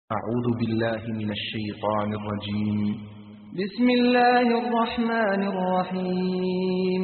أعوذ بالله من الشيطان الرجيم بسم الله الرحمن الرحيم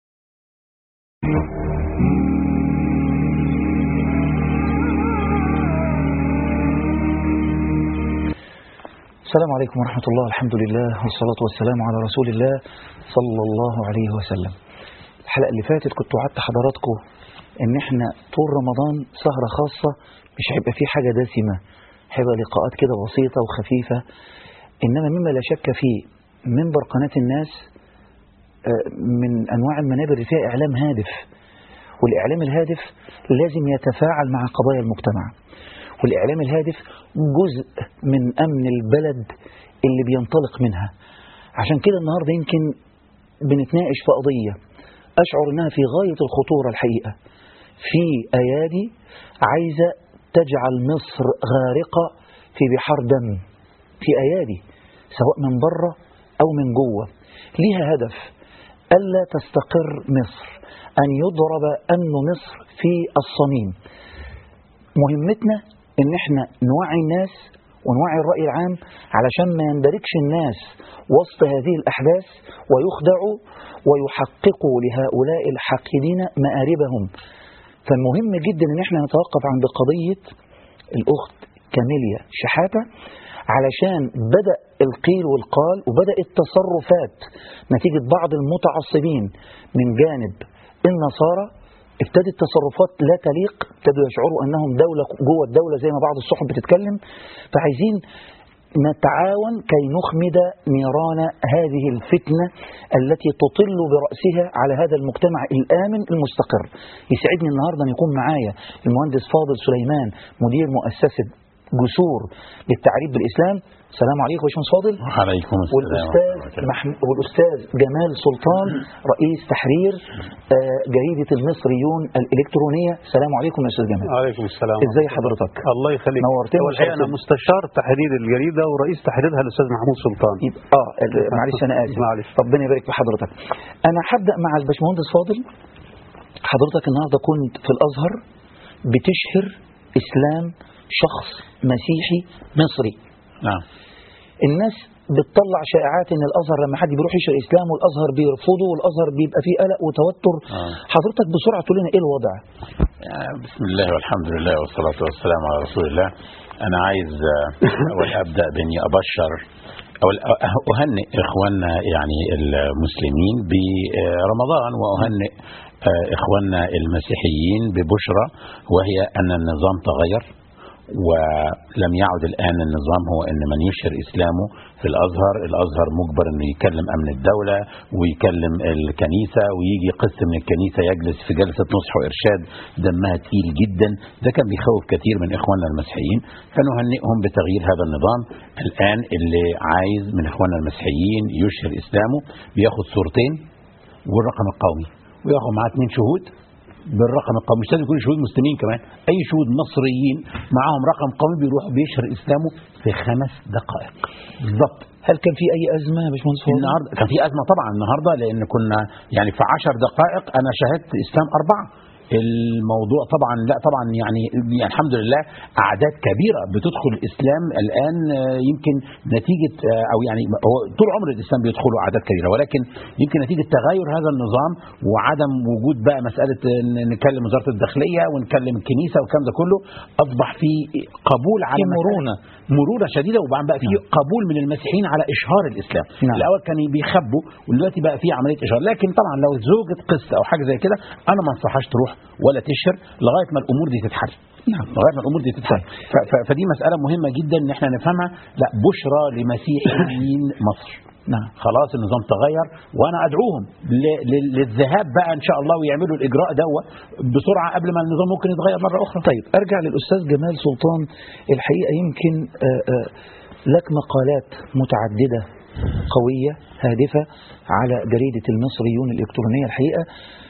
السلام عليكم ورحمة الله الحمد لله والصلاة والسلام على رسول الله صلى الله عليه وسلم الحلقة اللي فاتت كنت وعدت حضراتكم ان احنا طول رمضان سهرة خاصة مش هيبقى فيه حاجة دسمة هيبقى لقاءات كده بسيطة وخفيفة انما مما لا شك فيه منبر قناة الناس آه، من انواع المنابر اللي فيها اعلام هادف والاعلام الهادف لازم يتفاعل مع قضايا المجتمع والإعلام الهادف جزء من أمن البلد اللي بينطلق منها عشان كده النهاردة يمكن بنتناقش في قضية أشعر أنها في غاية الخطورة الحقيقة في أيادي عايزة تجعل مصر غارقة في بحار دم في أيادي سواء من بره أو من جوه ليها هدف ألا تستقر مصر أن يضرب أمن مصر في الصميم مهمتنا ان احنا نوعي الناس ونوعي الرأي العام علشان ما يندركش الناس وسط هذه الأحداث ويخدعوا ويحققوا لهؤلاء الحاقدين مآربهم فالمهم جدا ان احنا نتوقف عند قضية الأخت كاميليا شحاتة علشان بدأ القيل والقال وبدأت تصرفات نتيجة بعض المتعصبين من جانب النصارى ابتدت تصرفات لا تليق ابتدوا يشعروا انهم دولة جوه الدولة زي ما بعض الصحف بتتكلم فعايزين نتعاون كي نخمد نيران هذه الفتنة التي تطل برأسها على هذا المجتمع الآمن المستقر يسعدني النهاردة أن يكون معايا المهندس فاضل سليمان مدير مؤسسة جسور للتعريف بالإسلام السلام عليكم يا باشمهندس فاضل عليكم السلام والاستاذ محمود والاستاذ جمال سلطان رئيس تحرير آه، جريده المصريون الالكترونيه السلام عليكم يا استاذ جمال عليكم السلام ازاي حضرتك الله يخليك نورتنا هو الحقيقه انا وشرفتنا. مستشار تحرير الجريده ورئيس تحريرها الاستاذ محمود سلطان يبقى اه ال- معلش انا اسف معلش. ربنا يبارك في حضرتك انا هبدا مع الباشمهندس فاضل حضرتك النهارده كنت في الازهر بتشهر اسلام شخص مسيحي مصري نعم الناس بتطلع شائعات ان الازهر لما حد بيروح يشهر اسلام والازهر بيرفضه والازهر بيبقى فيه قلق وتوتر آه. حضرتك بسرعه تقول لنا ايه الوضع آه، بسم الله والحمد لله والصلاه والسلام على رسول الله انا عايز آه، اول ابدا باني ابشر او اهنئ اخواننا يعني المسلمين برمضان واهنئ آه، اخواننا المسيحيين ببشرى وهي ان النظام تغير ولم يعد الآن النظام هو أن من يشهر إسلامه في الأزهر الأزهر مجبر أنه يكلم أمن الدولة ويكلم الكنيسة ويجي قسم من الكنيسة يجلس في جلسة نصح وإرشاد دمها تقيل جدا ده كان بيخوف كثير من إخواننا المسيحيين فنهنئهم بتغيير هذا النظام الآن اللي عايز من إخواننا المسيحيين يشهر إسلامه بياخد صورتين والرقم القومي وياخد معاه اثنين شهود بالرقم القومي مش لازم يكونوا شهود مسلمين كمان اي شهود مصريين معاهم رقم قومي بيروح بيشهر اسلامه في خمس دقائق بالظبط هل كان في اي ازمه يا باشمهندس فاضل؟ النهارده كان في ازمه طبعا النهارده لان كنا يعني في عشر دقائق انا شاهدت اسلام اربعه الموضوع طبعا لا طبعا يعني, يعني الحمد لله اعداد كبيره بتدخل الاسلام الان آه، يمكن نتيجه آه، او يعني هو طول عمر الاسلام بيدخلوا اعداد كبيره ولكن يمكن نتيجه تغير هذا النظام وعدم وجود بقى مساله إن نكلم وزاره الداخليه ونكلم الكنيسه والكلام ده كله اصبح في قبول على في مسألة- مرونة. مرونه شديده وبعدين بقى في قبول من المسيحيين على اشهار الاسلام نعم. الاول كانوا بيخبوا ودلوقتي بقى في عمليه اشهار لكن طبعا لو زوجة قس او حاجه زي كده انا ما انصحهاش تروح ولا تشهر لغايه ما الامور دي تتحل نعم. لغايه ما الامور دي تتحل ف- ف- فدي مساله مهمه جدا ان احنا نفهمها لا بشرى لمسيحيين مصر نعم خلاص النظام تغير وانا ادعوهم ل- ل- للذهاب بقى ان شاء الله ويعملوا الاجراء دوت بسرعه قبل ما النظام ممكن يتغير مره اخرى طيب ارجع للاستاذ جمال سلطان الحقيقه يمكن آه، آه، لك مقالات متعدده قويه هادفه على جريده المصريون الالكترونيه الحقيقه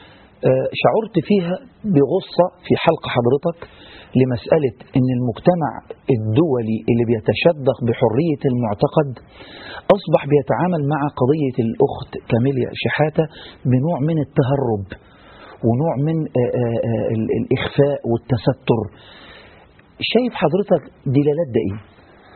آه، شعرت فيها بغصه في حلقه حضرتك لمساله ان المجتمع الدولي اللي بيتشدق بحريه المعتقد اصبح بيتعامل مع قضيه الاخت كاميليا شحاته بنوع من التهرب ونوع من آه، آه، آه، ال- الاخفاء والتستر شايف حضرتك دلالات ده ايه؟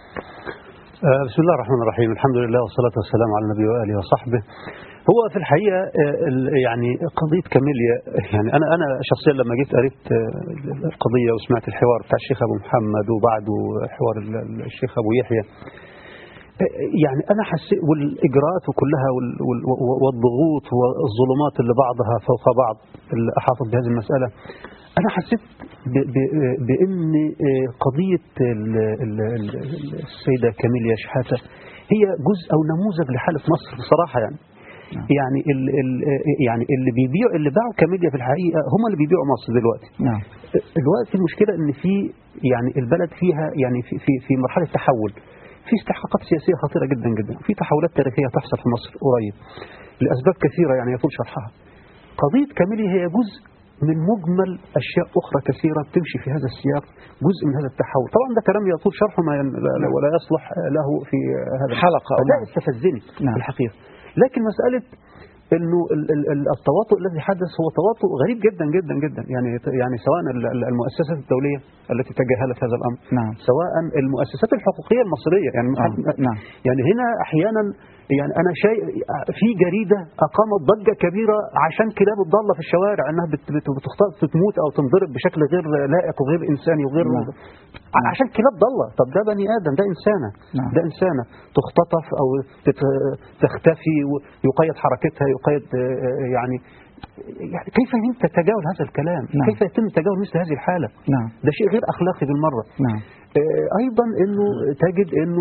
آه، بسم الله الرحمن الرحيم الحمد لله والصلاة والسلام على النبي وآله وصحبه هو في الحقيقة آه، ال- يعني قضية كاميليا يعني أنا أنا شخصيا لما جيت قريت آه، القضية وسمعت الحوار بتاع الشيخ أبو محمد وبعده حوار ال- ال- الشيخ أبو يحيى آه، يعني أنا حسيت والإجراءات كلها وال- وال- والضغوط والظلمات اللي بعضها فوق بعض اللي أحاطت بهذه المسألة أنا حسيت ب- ب- بأن آه، قضية ال- ال- ال- السيدة كاميليا شحاتة هي جزء أو نموذج لحالة مصر بصراحة يعني يعني ال ال يعني اللي بيبيعوا اللي باعوا كاميليا في الحقيقة هم اللي بيبيعوا مصر دلوقتي نعم الوقت المشكلة ان في يعني البلد فيها يعني في في في مرحلة تحول في استحقاقات سياسية خطيرة جدا جدا في تحولات تاريخية تحصل في مصر قريب لأسباب كثيرة يعني يطول شرحها قضية كاميليا هي جزء من مجمل أشياء أخرى كثيرة تمشي في هذا السياق جزء من هذا التحول طبعا ده كلام يطول شرحه ما ين- لا- ولا يصلح له في هذا حلقة أو ده نعم. استفزني نعم. في الحقيقة لكن مسألة انه ال- ال- ال- التواطؤ الذي حدث هو تواطؤ غريب جدا جدا جدا يعني يعني سواء ال- ال- المؤسسات الدوليه التي تجاهلت هذا الامر نعم. سواء المؤسسات الحقوقيه المصريه يعني آه، نعم. يعني هنا احيانا يعني انا شيء في جريده اقامت ضجه كبيره عشان كلاب الضاله في الشوارع انها بت- بت- بتختار تموت او تنضرب بشكل غير لائق وغير انساني وغير نعم. ع- عشان كلاب ضاله طب ده بني ادم ده انسانه نعم. ده انسانه تختطف او تت- تختفي ويقيد حركتها يقيد آه، يعني يعني كيف يمكن تتجاوز هذا الكلام نعم. كيف يتم تجاوز مثل هذه الحاله نعم ده شيء غير اخلاقي بالمره نعم آه، ايضا انه تجد انه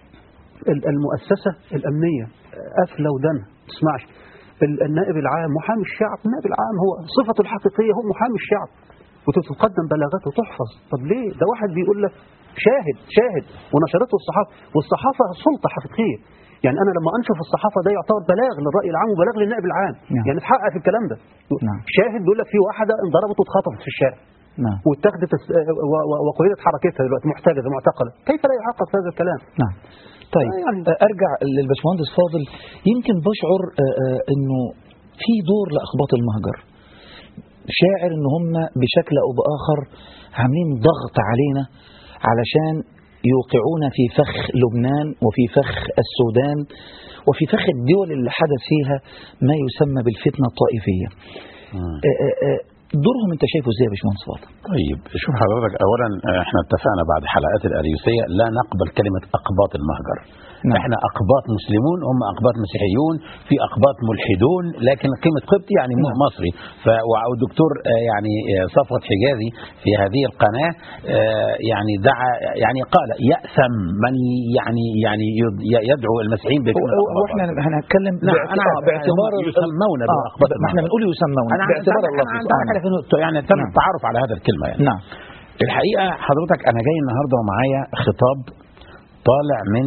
ال- المؤسسه الامنيه قافله ودانها ما تسمعش ال- النائب العام محامي الشعب النائب العام هو صفته الحقيقيه هو محامي الشعب وتتقدم بلاغات وتحفظ طب ليه ده واحد بيقول لك شاهد شاهد ونشرته الصحافه والصحافه سلطه حقيقيه يعني انا لما انشر في الصحافه ده يعتبر بلاغ للراي العام وبلاغ للنائب العام نعم. يعني اتحقق في الكلام ده نعم. شاهد بيقول لك في واحده انضربت واتخطفت في الشارع نعم واتخذت الس- و- و- وقيدت حركتها دلوقتي محتجزه معتقله كيف لا يحقق هذا الكلام نعم طيب آه، يعني- آه، ارجع للباشمهندس فاضل يمكن بشعر آه، آه، انه في دور لاخباط المهجر شاعر ان هم بشكل او باخر عاملين ضغط علينا علشان يوقعونا في فخ لبنان وفي فخ السودان وفي فخ الدول اللي حدث فيها ما يسمى بالفتنه الطائفيه. آه، آه، آه، دورهم انت شايفه ازاي يا باشمهندس فاضل؟ طيب شوف حضرتك اولا آه، احنا اتفقنا بعد حلقات الاريوسيه لا نقبل كلمه اقباط المهجر نعم. احنا اقباط مسلمون هم اقباط مسيحيون في اقباط ملحدون لكن قيمه قبطي يعني م- نعم. مصري ف- والدكتور آه، يعني آه، صفوت حجازي في هذه القناه آه، يعني دعا يعني قال ياثم من يعني يعني يد- يدعو المسيحيين هو بكلمه هو- هو احنا هنتكلم نعم باعت- انا آه، باعتبار هم يسمون آه، باقباط ما احنا بنقول يسمون انا باعتبار أنا- الله أنا- سبحانه أنا عارف إنه يعني تم نعم. التعرف على هذا الكلمه يعني نعم الحقيقه حضرتك انا جاي النهارده ومعايا خطاب طالع من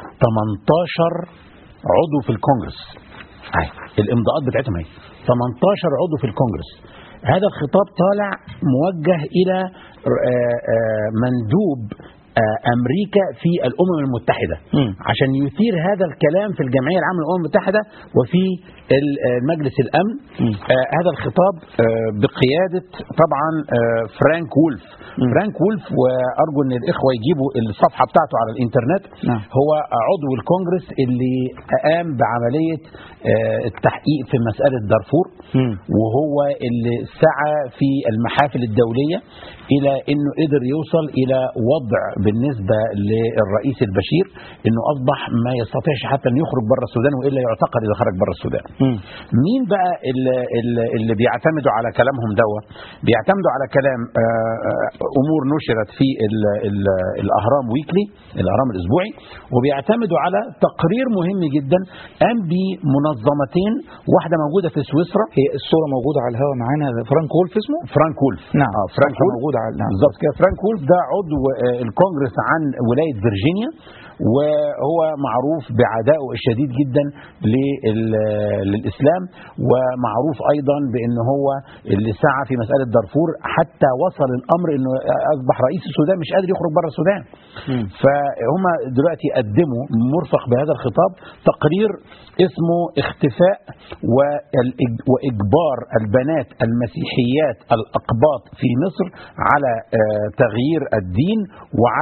18 عضو في الكونجرس أهي، الامضاءات بتاعتهم اهي 18 عضو في الكونجرس هذا الخطاب طالع موجه الى آه، آه، مندوب آه، امريكا في الامم المتحده مم. عشان يثير هذا الكلام في الجمعيه العامه للامم المتحده وفي ال- آه، مجلس الامن مم. آه هذا الخطاب آه بقياده طبعا آه فرانك وولف مم. فرانك وولف وارجو ان الاخوه يجيبوا الصفحه بتاعته على الانترنت نعم. هو عضو الكونجرس اللي قام بعمليه آه التحقيق في مساله دارفور مم. وهو اللي سعى في المحافل الدوليه الى انه قدر يوصل الى وضع بالنسبه للرئيس البشير انه اصبح ما يستطيعش حتى ان يخرج بره السودان والا يعتقل اذا خرج بره السودان. مم. مين بقى اللي, اللي- اللي بيعتمدوا على كلامهم دوا بيعتمدوا على كلام آه، آه، امور نشرت في ال ال الاهرام ويكلي الاهرام الاسبوعي وبيعتمدوا على تقرير مهم جدا قام بمنظمتين واحده موجوده في سويسرا هي الصورة موجودة على الهواء معانا فرانك وولف اسمه؟ فرانك وولف نعم. اه فرانك صفحة وولف موجودة على نعم. بالظبط كده فرانك وولف ده عضو آه، الكونجرس عن ولايه فيرجينيا وهو معروف بعدائه الشديد جدا لل- للاسلام ومعروف ايضا بان هو اللي سعى في مساله دارفور حتى وصل الامر انه اصبح رئيس السودان مش قادر يخرج بره السودان مم. فهم دلوقتي قدموا مرفق بهذا الخطاب تقرير اسمه اختفاء والإج- واجبار البنات المسيحيات الاقباط في مصر على آه، تغيير الدين وعلى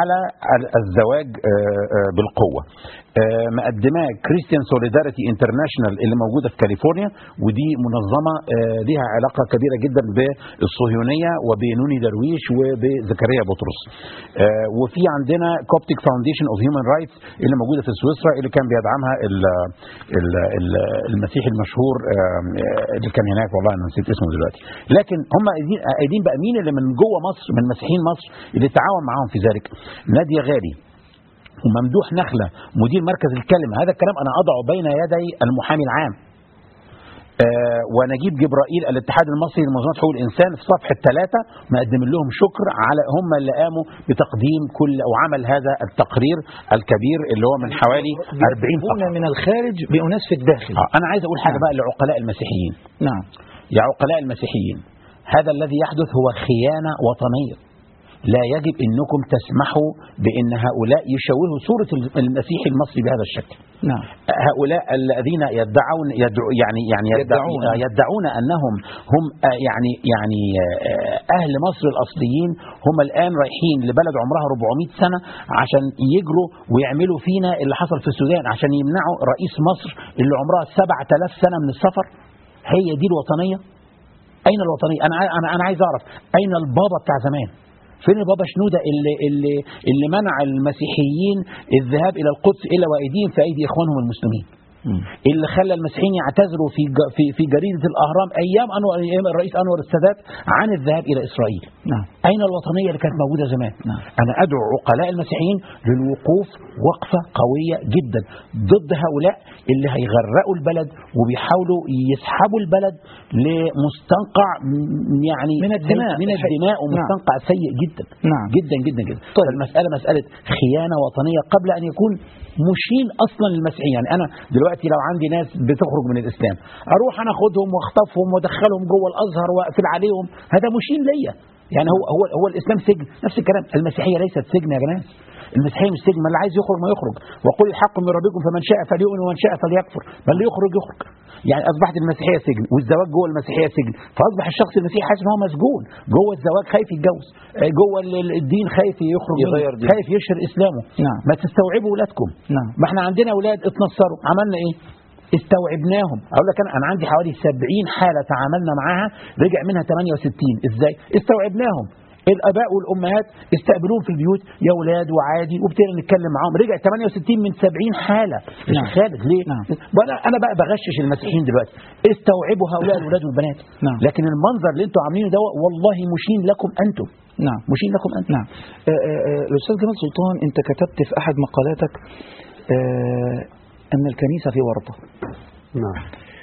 على ال- الزواج آه، آه، بالقوه آه، مقدماه كريستيان سوليداريتي انترناشونال اللي موجوده في كاليفورنيا ودي منظمه آه، ليها علاقه كبيره جدا بالصهيونيه وبنوني درويش وبزكريا بطرس آه، وفي عندنا كوبتيك فاونديشن اوف هيومن رايتس اللي موجوده في سويسرا اللي كان بيدعمها ال- ال- ال- المسيحي المشهور آه، آه، اللي كان هناك والله انا نسيت اسمه دلوقتي لكن هم قايلين قايلين بقى مين اللي من جوه مصر من مسيحيين مصر اللي تعاون معاهم في ذلك ناديه غالي وممدوح نخلة مدير مركز الكلمة هذا الكلام أنا أضعه بين يدي المحامي العام آه ونجيب جبرائيل الاتحاد المصري لمنظمات حقوق الانسان في صفحه ثلاثه مقدم لهم شكر على هم اللي قاموا بتقديم كل او عمل هذا التقرير الكبير اللي هو من حوالي 40 يجيبون صفحه من الخارج بأناس في الداخل آه انا عايز اقول حاجه نعم. بقى لعقلاء المسيحيين نعم يا عقلاء المسيحيين هذا الذي يحدث هو خيانة وطنية لا يجب أنكم تسمحوا بأن هؤلاء يشوهوا صورة المسيح المصري بهذا الشكل نعم هؤلاء الذين يدعون يدعو يعني يعني يدعون, يدعون. يدعون انهم هم آه، يعني يعني آه، اهل مصر الاصليين هم الان رايحين لبلد عمرها 400 سنه عشان يجروا ويعملوا فينا اللي حصل في السودان عشان يمنعوا رئيس مصر اللي عمرها 7000 سنه من السفر هي دي الوطنيه اين الوطنيه انا عاي- انا انا عايز اعرف اين البابا بتاع زمان فين البابا شنوده اللي اللي اللي منع المسيحيين الذهاب الى القدس الا وايديهم في ايدي اخوانهم المسلمين اللي خلى المسيحيين يعتذروا في ج- في في جريده الاهرام ايام انور ايام الرئيس انور السادات عن الذهاب الى اسرائيل نعم اين الوطنيه اللي كانت موجوده زمان نعم. انا ادعو عقلاء المسيحيين للوقوف وقفه قويه جدا ضد هؤلاء اللي هيغرقوا البلد وبيحاولوا يسحبوا البلد لمستنقع م- يعني من الدماء. من الدماء ومستنقع سيء جدا نعم. جدا جدا جدا طيب. المساله مساله خيانه وطنيه قبل ان يكون مشين اصلا للمسيحيين يعني انا دلوقتي لو عندي ناس بتخرج من الاسلام اروح انا اخدهم واخطفهم وادخلهم جوه الازهر واقفل عليهم هذا مشين ليا يعني هو هو هو الاسلام سجن نفس الكلام المسيحيه ليست سجن يا جماعه المسيحيه مش سجن ما اللي عايز يخرج ما يخرج وقل الحق من ربكم فمن شاء فليؤمن ومن شاء فليكفر ما اللي يخرج يخرج يعني اصبحت المسيحيه سجن والزواج جوه المسيحيه سجن فاصبح الشخص المسيحي حاسس ان هو مسجون جوه الزواج خايف يتجوز آه، جوه ال- ال- الدين خايف يخرج منه. يغير دينه. خايف يشهر اسلامه نعم. ما تستوعبوا ولادكم نعم. ما احنا عندنا اولاد اتنصروا عملنا ايه استوعبناهم اقول لك انا انا عندي حوالي 70 حاله تعاملنا معاها رجع منها 68 ازاي استوعبناهم الاباء والامهات استقبلوهم في البيوت يا اولاد وعادي وابتدينا نتكلم معاهم رجع 68 من 70 حاله يا نعم. شيخ خالد ليه نعم. وانا انا بقى بغشش المسيحيين دلوقتي استوعبوا هؤلاء الاولاد والبنات نعم. لكن المنظر اللي انتوا عاملينه ده والله مشين لكم انتم نعم مشين لكم انتم نعم آه، آه، آه، الأستاذ جمال سلطان أنت كتبت في أحد مقالاتك آه، أن الكنيسة في ورطة نعم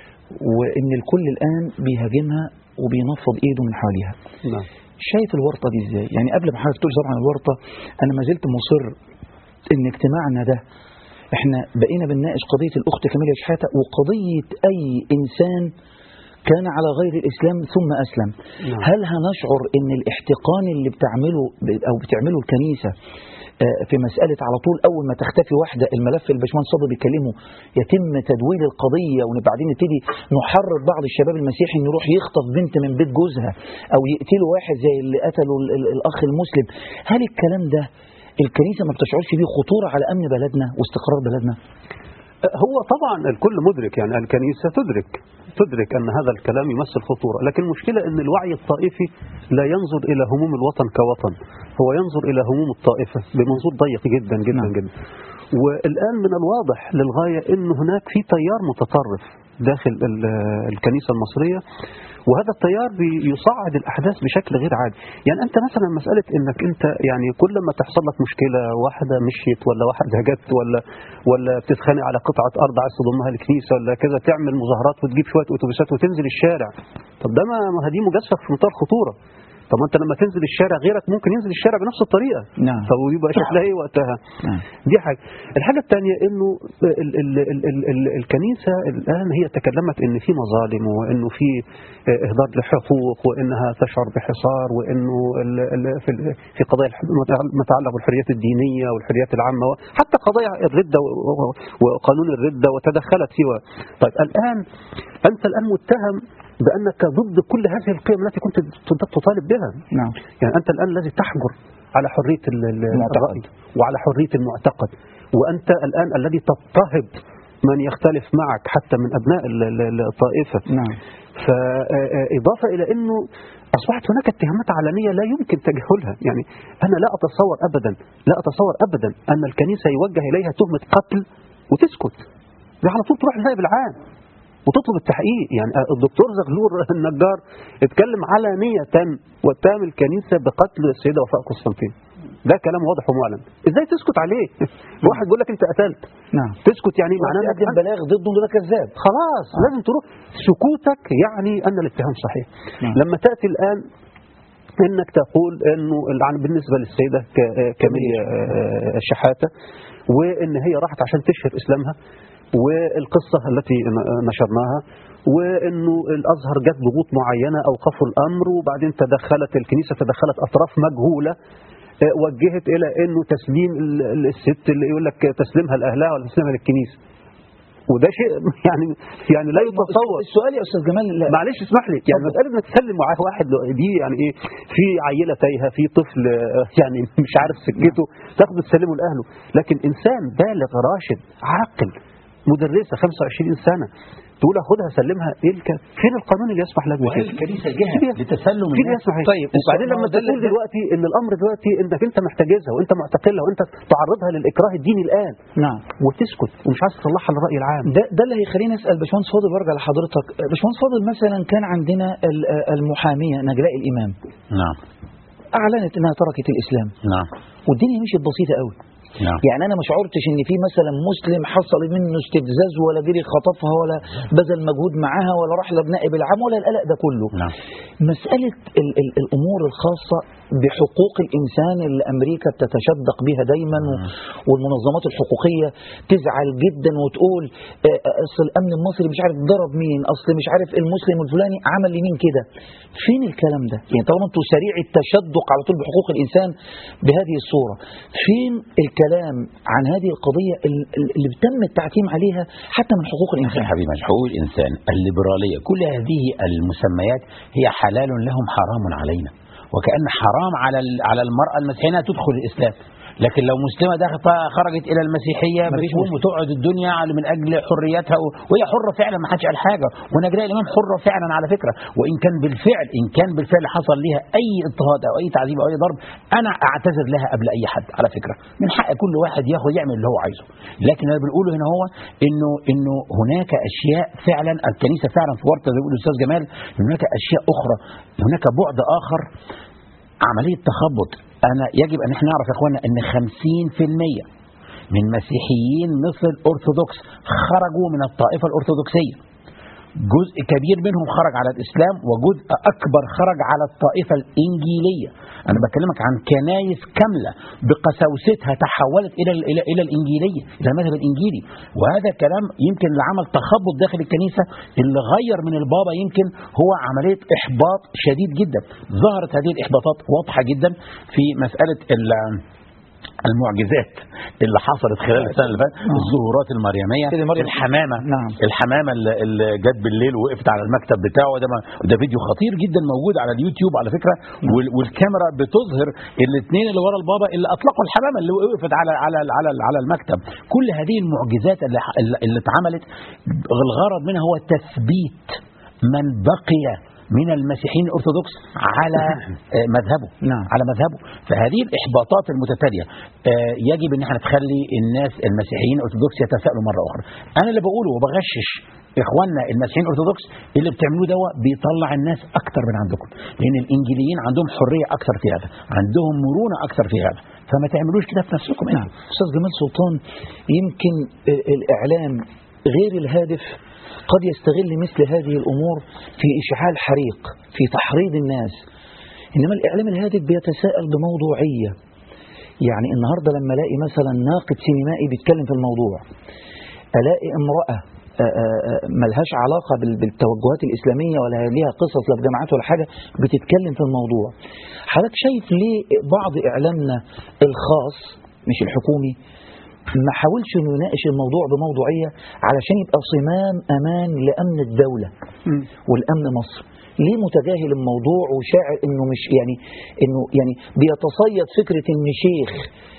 وأن الكل الآن بيهاجمها وبينفض إيده من حواليها نعم شايف الورطة دي إزاي يعني قبل ما حضرتك تقول طبعا الورطة أنا ما زلت مصر أن اجتماعنا ده احنا بقينا بنناقش قضية الأخت كاميليا شحاتة وقضية أي إنسان كان على غير الإسلام ثم أسلم نعم. هل هنشعر أن الاحتقان اللي بتعمله أو بتعمله الكنيسة آه، في مسألة على طول أول ما تختفي واحدة الملف اللي الباشمهندس صبري بيتكلمه يتم تدوير القضية وبعدين نبتدي نحرض بعض الشباب المسيحي إنه يروح يخطف بنت من بيت جوزها أو يقتلوا واحد زي اللي قتلوا ال- ال- الأخ المسلم هل الكلام ده الكنيسة ما بتشعرش بيه خطورة على أمن بلدنا واستقرار بلدنا؟ هو طبعا الكل مدرك يعني الكنيسة تدرك تدرك أن هذا الكلام يمثل خطورة لكن المشكلة أن الوعي الطائفي لا ينظر إلى هموم الوطن كوطن هو ينظر إلى هموم الطائفة بمنظور ضيق جدا جدا نعم. جدا والآن من الواضح للغاية أن هناك في تيار متطرف داخل ال- الكنيسة المصرية وهذا التيار بيصعد الأحداث بشكل غير عادي يعني أنت مثلا مسألة أنك أنت يعني كل ما تحصل لك مشكلة واحدة مشيت ولا واحدة جت ولا ولا بتتخانق على قطعة أرض عايز تضمها للكنيسة ولا كذا تعمل مظاهرات وتجيب شوية أتوبيسات وتنزل الشارع طب ده ما ما دي مجازفة في منتهى الخطورة طب ما انت لما تنزل الشارع غيرك ممكن ينزل الشارع بنفس الطريقه نعم. طب ويبقى شكلها ايه وقتها نعم. دي حاجه الحاجه الثانيه انه ال ال ال ال ال الكنيسه الان هي تكلمت ان في مظالم وانه في اهدار لحقوق وانها تشعر بحصار وانه ال ال في ال- في قضايا الح- ما يتعلق بالحريات الدينيه والحريات العامه حتى قضايا الرده و- و- وقانون الرده وتدخلت فيه طيب الان انت الان متهم بانك ضد كل هذه القيم التي كنت تطالب بها نعم يعني أنت الآن الذي تحجر على حريه ال- ال- المعتقد. الراي وعلى حريه المعتقد وانت الان الذي تضطهد من يختلف معك حتى من ابناء ال- ال- الطائفه نعم فإضافة إلى أنه أصبحت هناك اتهامات علنية لا يمكن تجاهلها يعني أنا لا أتصور أبدا لا أتصور أبدا أن الكنيسة يوجه إليها تهمة قتل وتسكت دي على طول تروح للنائب العام وتطلب التحقيق يعني الدكتور زغلول النجار اتكلم علانية واتهم الكنيسة بقتل السيدة وفاء قسطنطين ده كلام واضح ومعلن ازاي تسكت عليه واحد بيقول لك انت قتلت نعم تسكت يعني معناه انك تقدم بلاغ ضده ده كذاب خلاص آه. لازم تروح سكوتك يعني ان الاتهام صحيح نعم. لما تاتي الان انك تقول انه العن بالنسبه للسيده ك- كاميليا آه، شحاته وان هي راحت عشان تشهر اسلامها والقصه التي ن- نشرناها وانه الازهر جت ضغوط معينه اوقفوا الامر وبعدين تدخلت الكنيسه تدخلت اطراف مجهوله آه، وجهت الى انه تسليم ال- ال- الست اللي يقول لك تسليمها لاهلها ولا تسليمها للكنيسه وده شيء يعني يعني لا يتصور السؤال يا استاذ جمال لا. معلش اسمح لي يعني مساله انك تسلم مع واحد دي يعني ايه في عيله تايهه في طفل آه، يعني مش عارف سكته تاخده تسلمه لاهله لكن انسان بالغ راشد عاقل مدرسه 25 سنه تقول اخدها سلمها ايه الك... فين القانون اللي يسمح لك وهل بكده؟ الكنيسة فين جهة يس- لتسلم فين الناس يسمح طيب، وبعدين السؤال- لما ما هو ده تقول اللي- دلوقتي ان الامر دلوقتي انك انت محتجزها وانت معتقلها وانت تعرضها للاكراه الديني الان نعم وتسكت ومش عايز تطلعها للراي العام ده ده اللي هيخليني اسال باشمهندس فاضل وارجع لحضرتك باشمهندس فاضل مثلا كان عندنا ال- المحاميه نجلاء الامام نعم اعلنت انها تركت الاسلام نعم والدنيا مشيت بسيطه قوي نعم يعني انا ما شعرتش ان في مثلا مسلم حصل منه استفزاز ولا جري خطفها ولا بذل مجهود معاها ولا راح لنائب العام ولا القلق ده كله نعم مسألة ال ال الأمور الخاصة بحقوق الإنسان اللي أمريكا بتتشدق بها دايما و- والمنظمات الحقوقية تزعل جدا وتقول آه، آه، أصل الأمن المصري مش عارف ضرب مين أصل مش عارف المسلم الفلاني عمل لمين كده فين الكلام ده يعني طالما أنتوا سريع التشدق على طول بحقوق الإنسان بهذه الصورة فين الكلام عن هذه القضية ال- ال- اللي تم التعتيم عليها حتى من حقوق يا الإنسان حبيبي حقوق الإنسان الليبرالية كل هذه المسميات هي حلال لهم حرام علينا وكأن حرام على ال- على المرأة المسيحية أنها تدخل الإسلام لكن لو مسلمة دخلت خرجت إلى المسيحية مفيش بتقوم مشكلة. وتقعد الدنيا على- من أجل حريتها و- وهي حرة فعلا ما حدش قال حاجة ونجلاء الإمام حرة فعلا على فكرة وإن كان بالفعل إن كان بالفعل حصل لها أي اضطهاد أو أي تعذيب أو أي ضرب أنا أعتذر لها قبل أي حد على فكرة من حق كل واحد ياخد يعمل اللي هو عايزه لكن اللي بنقوله هنا هو إنه إنه هناك أشياء فعلا الكنيسة فعلا في ورطة زي ما بيقول الأستاذ جمال هناك أشياء أخرى هناك بعد آخر عملية تخبط أنا يجب أن احنا نعرف يا إخوانا أن 50% من مسيحيين مصر الأرثوذكس خرجوا من الطائفة الأرثوذكسية جزء كبير منهم خرج على الإسلام وجزء أكبر خرج على الطائفة الإنجيلية أنا بكلمك عن كنايس كاملة بقساوستها تحولت إلى إلى إلى الإنجيلية إلى المذهب الإنجيلي وهذا كلام يمكن اللي عمل تخبط داخل الكنيسة اللي غير من البابا يمكن هو عملية إحباط شديد جدا ظهرت هذه الإحباطات واضحة جدا في مسألة ال- المعجزات اللي حصلت خلال السنه اللي فاتت الظهورات المريميه سيدة مريم. الحمامه نعم. الحمامه اللي, اللي جت بالليل وقفت على المكتب بتاعه ده ما- ده فيديو خطير جدا موجود على اليوتيوب على فكره وال- والكاميرا بتظهر الاثنين اللي ورا البابا اللي اطلقوا الحمامه اللي وقفت على على على على المكتب كل هذه المعجزات اللي اللي اللي اتعملت الغرض منها هو تثبيت من بقي من المسيحيين الارثوذكس على آه، مذهبه نعم. على مذهبه فهذه الاحباطات المتتاليه آه، يجب ان احنا نخلي الناس المسيحيين الارثوذكس يتساءلوا مره اخرى انا اللي بقوله وبغشش اخواننا المسيحيين الارثوذكس اللي بتعملوه ده بيطلع الناس اكتر من عندكم لان الانجيليين عندهم حريه اكثر في هذا عندهم مرونه اكثر في هذا فما تعملوش كده في نفسكم نعم أستاذ جمال سلطان يمكن آه، الإعلام غير الهادف قد يستغل مثل هذه الأمور في إشعال حريق في تحريض الناس إنما الإعلام الهادف بيتساءل بموضوعية يعني النهاردة لما ألاقي مثلا ناقد سينمائي بيتكلم في الموضوع ألاقي امرأة آه، آه، آه، ملهاش علاقة بال- بالتوجهات الإسلامية ولا ليها قصص لا في جامعات ولا حاجة بتتكلم في الموضوع حضرتك شايف ليه بعض إعلامنا الخاص مش الحكومي ما حاولش انه يناقش الموضوع بموضوعيه علشان يبقى صمام امان لامن الدوله والامن مصر ليه متجاهل الموضوع وشاعر انه مش يعني انه يعني بيتصيد فكره ان شيخ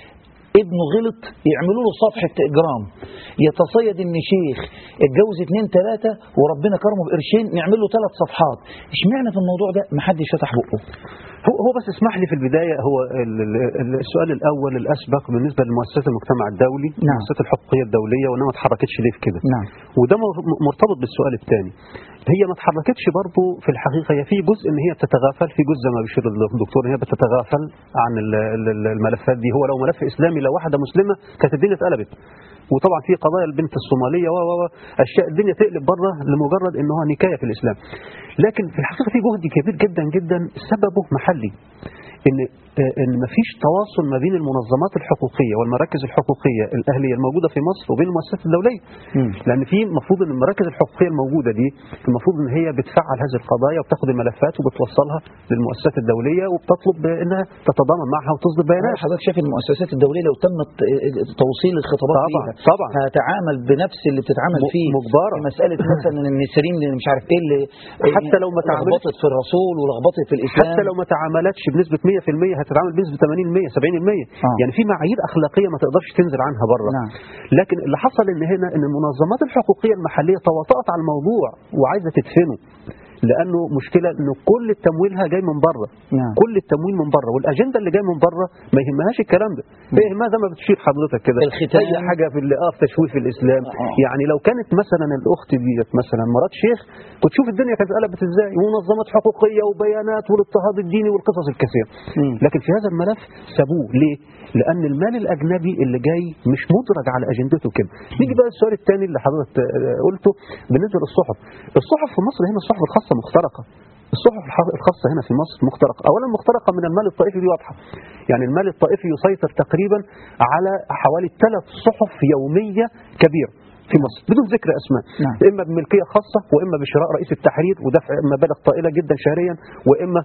ابنه غلط يعملوا له صفحة إجرام يتصيد إن شيخ اتجوز اتنين تلاتة وربنا كرمه بقرشين نعمل له ثلاث صفحات اشمعنى في الموضوع ده محدش فتح بقه هو هو بس اسمح لي في البداية هو ال- ال- السؤال الأول الأسبق بالنسبة لمؤسسات المجتمع الدولي نعم. المؤسسات الحقوقية الدولية وإنها ما اتحركتش ليه في كده نعم وده مر- مرتبط بالسؤال الثاني هي ما اتحركتش برضه في الحقيقة هي في جزء ان هي بتتغافل في جزء زي ما بيشير الدكتور ان هي بتتغافل عن ال- ال- الملفات دي هو لو ملف اسلامي لو واحده مسلمه كانت الدنيا اتقلبت وطبعا في قضايا البنت الصوماليه و و و اشياء الدنيا تقلب بره لمجرد ان هو نكايه في الاسلام لكن في الحقيقه في جهد كبير جدا جدا سببه محلي ان آه، ان مفيش تواصل ما بين المنظمات الحقوقيه والمراكز الحقوقيه الاهليه الموجوده في مصر وبين المؤسسات الدوليه مم. لان في المفروض ان المراكز الحقوقيه الموجوده دي المفروض ان هي بتفعل هذه القضايا وبتاخد الملفات وبتوصلها للمؤسسات الدوليه وبتطلب انها تتضامن معها وتصدر بيانات حضرتك شايف المؤسسات الدولية لو تم ت- توصيل الخطابات طبعا ليها طبعا هتعامل بنفس اللي بتتعامل م- فيه مجبرة. في مسألة مثلا ان النسرين اللي مش عارف ايه اللي حتى لو ما تعاملش- لخبطت في الرسول ولخبطت في الإسلام حتى لو ما تعاملتش بنسبه 100% هتتعامل بنسبه 80% 70% آه. يعني في معايير اخلاقيه ما تقدرش تنزل عنها بره نعم لكن اللي حصل ان هنا ان المنظمات الحقوقيه المحليه تواطأت على الموضوع وعايزه تدفنه لانه مشكله انه كل تمويلها جاي من بره نعم كل التمويل من بره والاجنده اللي جايه من بره ما يهمهاش الكلام ده هي يهمها زي ما بتشير حضرتك كده الختان. اي حاجه في اللي اه في تشويه في الاسلام آه. يعني لو كانت مثلا الاخت ديت مثلا مرات شيخ كنت تشوف الدنيا كانت قلبت ازاي ومنظمات حقوقيه وبيانات والاضطهاد الديني والقصص الكثيره مم. لكن في هذا الملف سابوه ليه؟ لأن المال الأجنبي اللي جاي مش مدرج على أجندته كده. نيجي بقى السؤال الثاني اللي حضرتك آه، قلته بالنسبة للصحف. الصحف في مصر هنا الصحف الخاصة مخترقة. الصحف الح- الخاصة هنا في مصر مخترقة، أولا مخترقة من المال الطائفي دي واضحة. يعني المال الطائفي يسيطر تقريبا على حوالي ثلاث صحف يومية كبيرة. في مصر بدون ذكر اسماء نعم. اما بملكيه خاصه واما بشراء رئيس التحرير ودفع مبالغ طائله جدا شهريا واما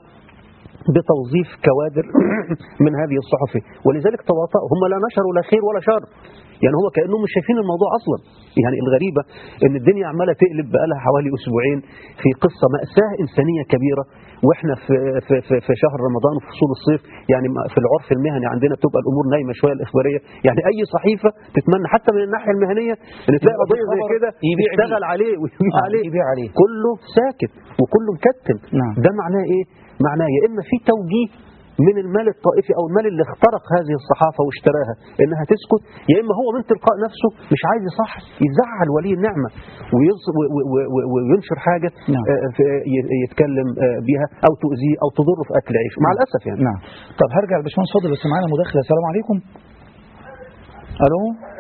بتوظيف كوادر من هذه الصحف ولذلك تواطؤوا هم لا نشروا لا خير ولا شر يعني هو كانهم مش شايفين الموضوع اصلا يعني الغريبه ان الدنيا عماله تقلب بقالها حوالي اسبوعين في قصه ماساه انسانيه كبيره واحنا في في في, في شهر رمضان وفي فصول الصيف يعني في العرف المهني عندنا بتبقى الامور نايمه شويه الاخباريه يعني اي صحيفه تتمنى حتى من الناحيه المهنيه ان تلاقي يبقى في قضيه زي خبر كده يبيع يشتغل عليه ويبيع آه، عليه يبيع عليه كله ساكت وكله مكتم نعم. ده معناه ايه معناه يا اما في توجيه من المال الطائفي او المال اللي اخترق هذه الصحافه واشتراها انها تسكت يا اما هو من تلقاء نفسه مش عايز يصح يزعل ولي النعمه ويص- و- و- و- و- وينشر حاجه نعم. آه، في- ي- يتكلم آه، بيها او تؤذيه او تضره في اكل عيشه مع الاسف يعني نعم طب هرجع لباشمهندس فاضل بس معانا مداخله السلام عليكم الو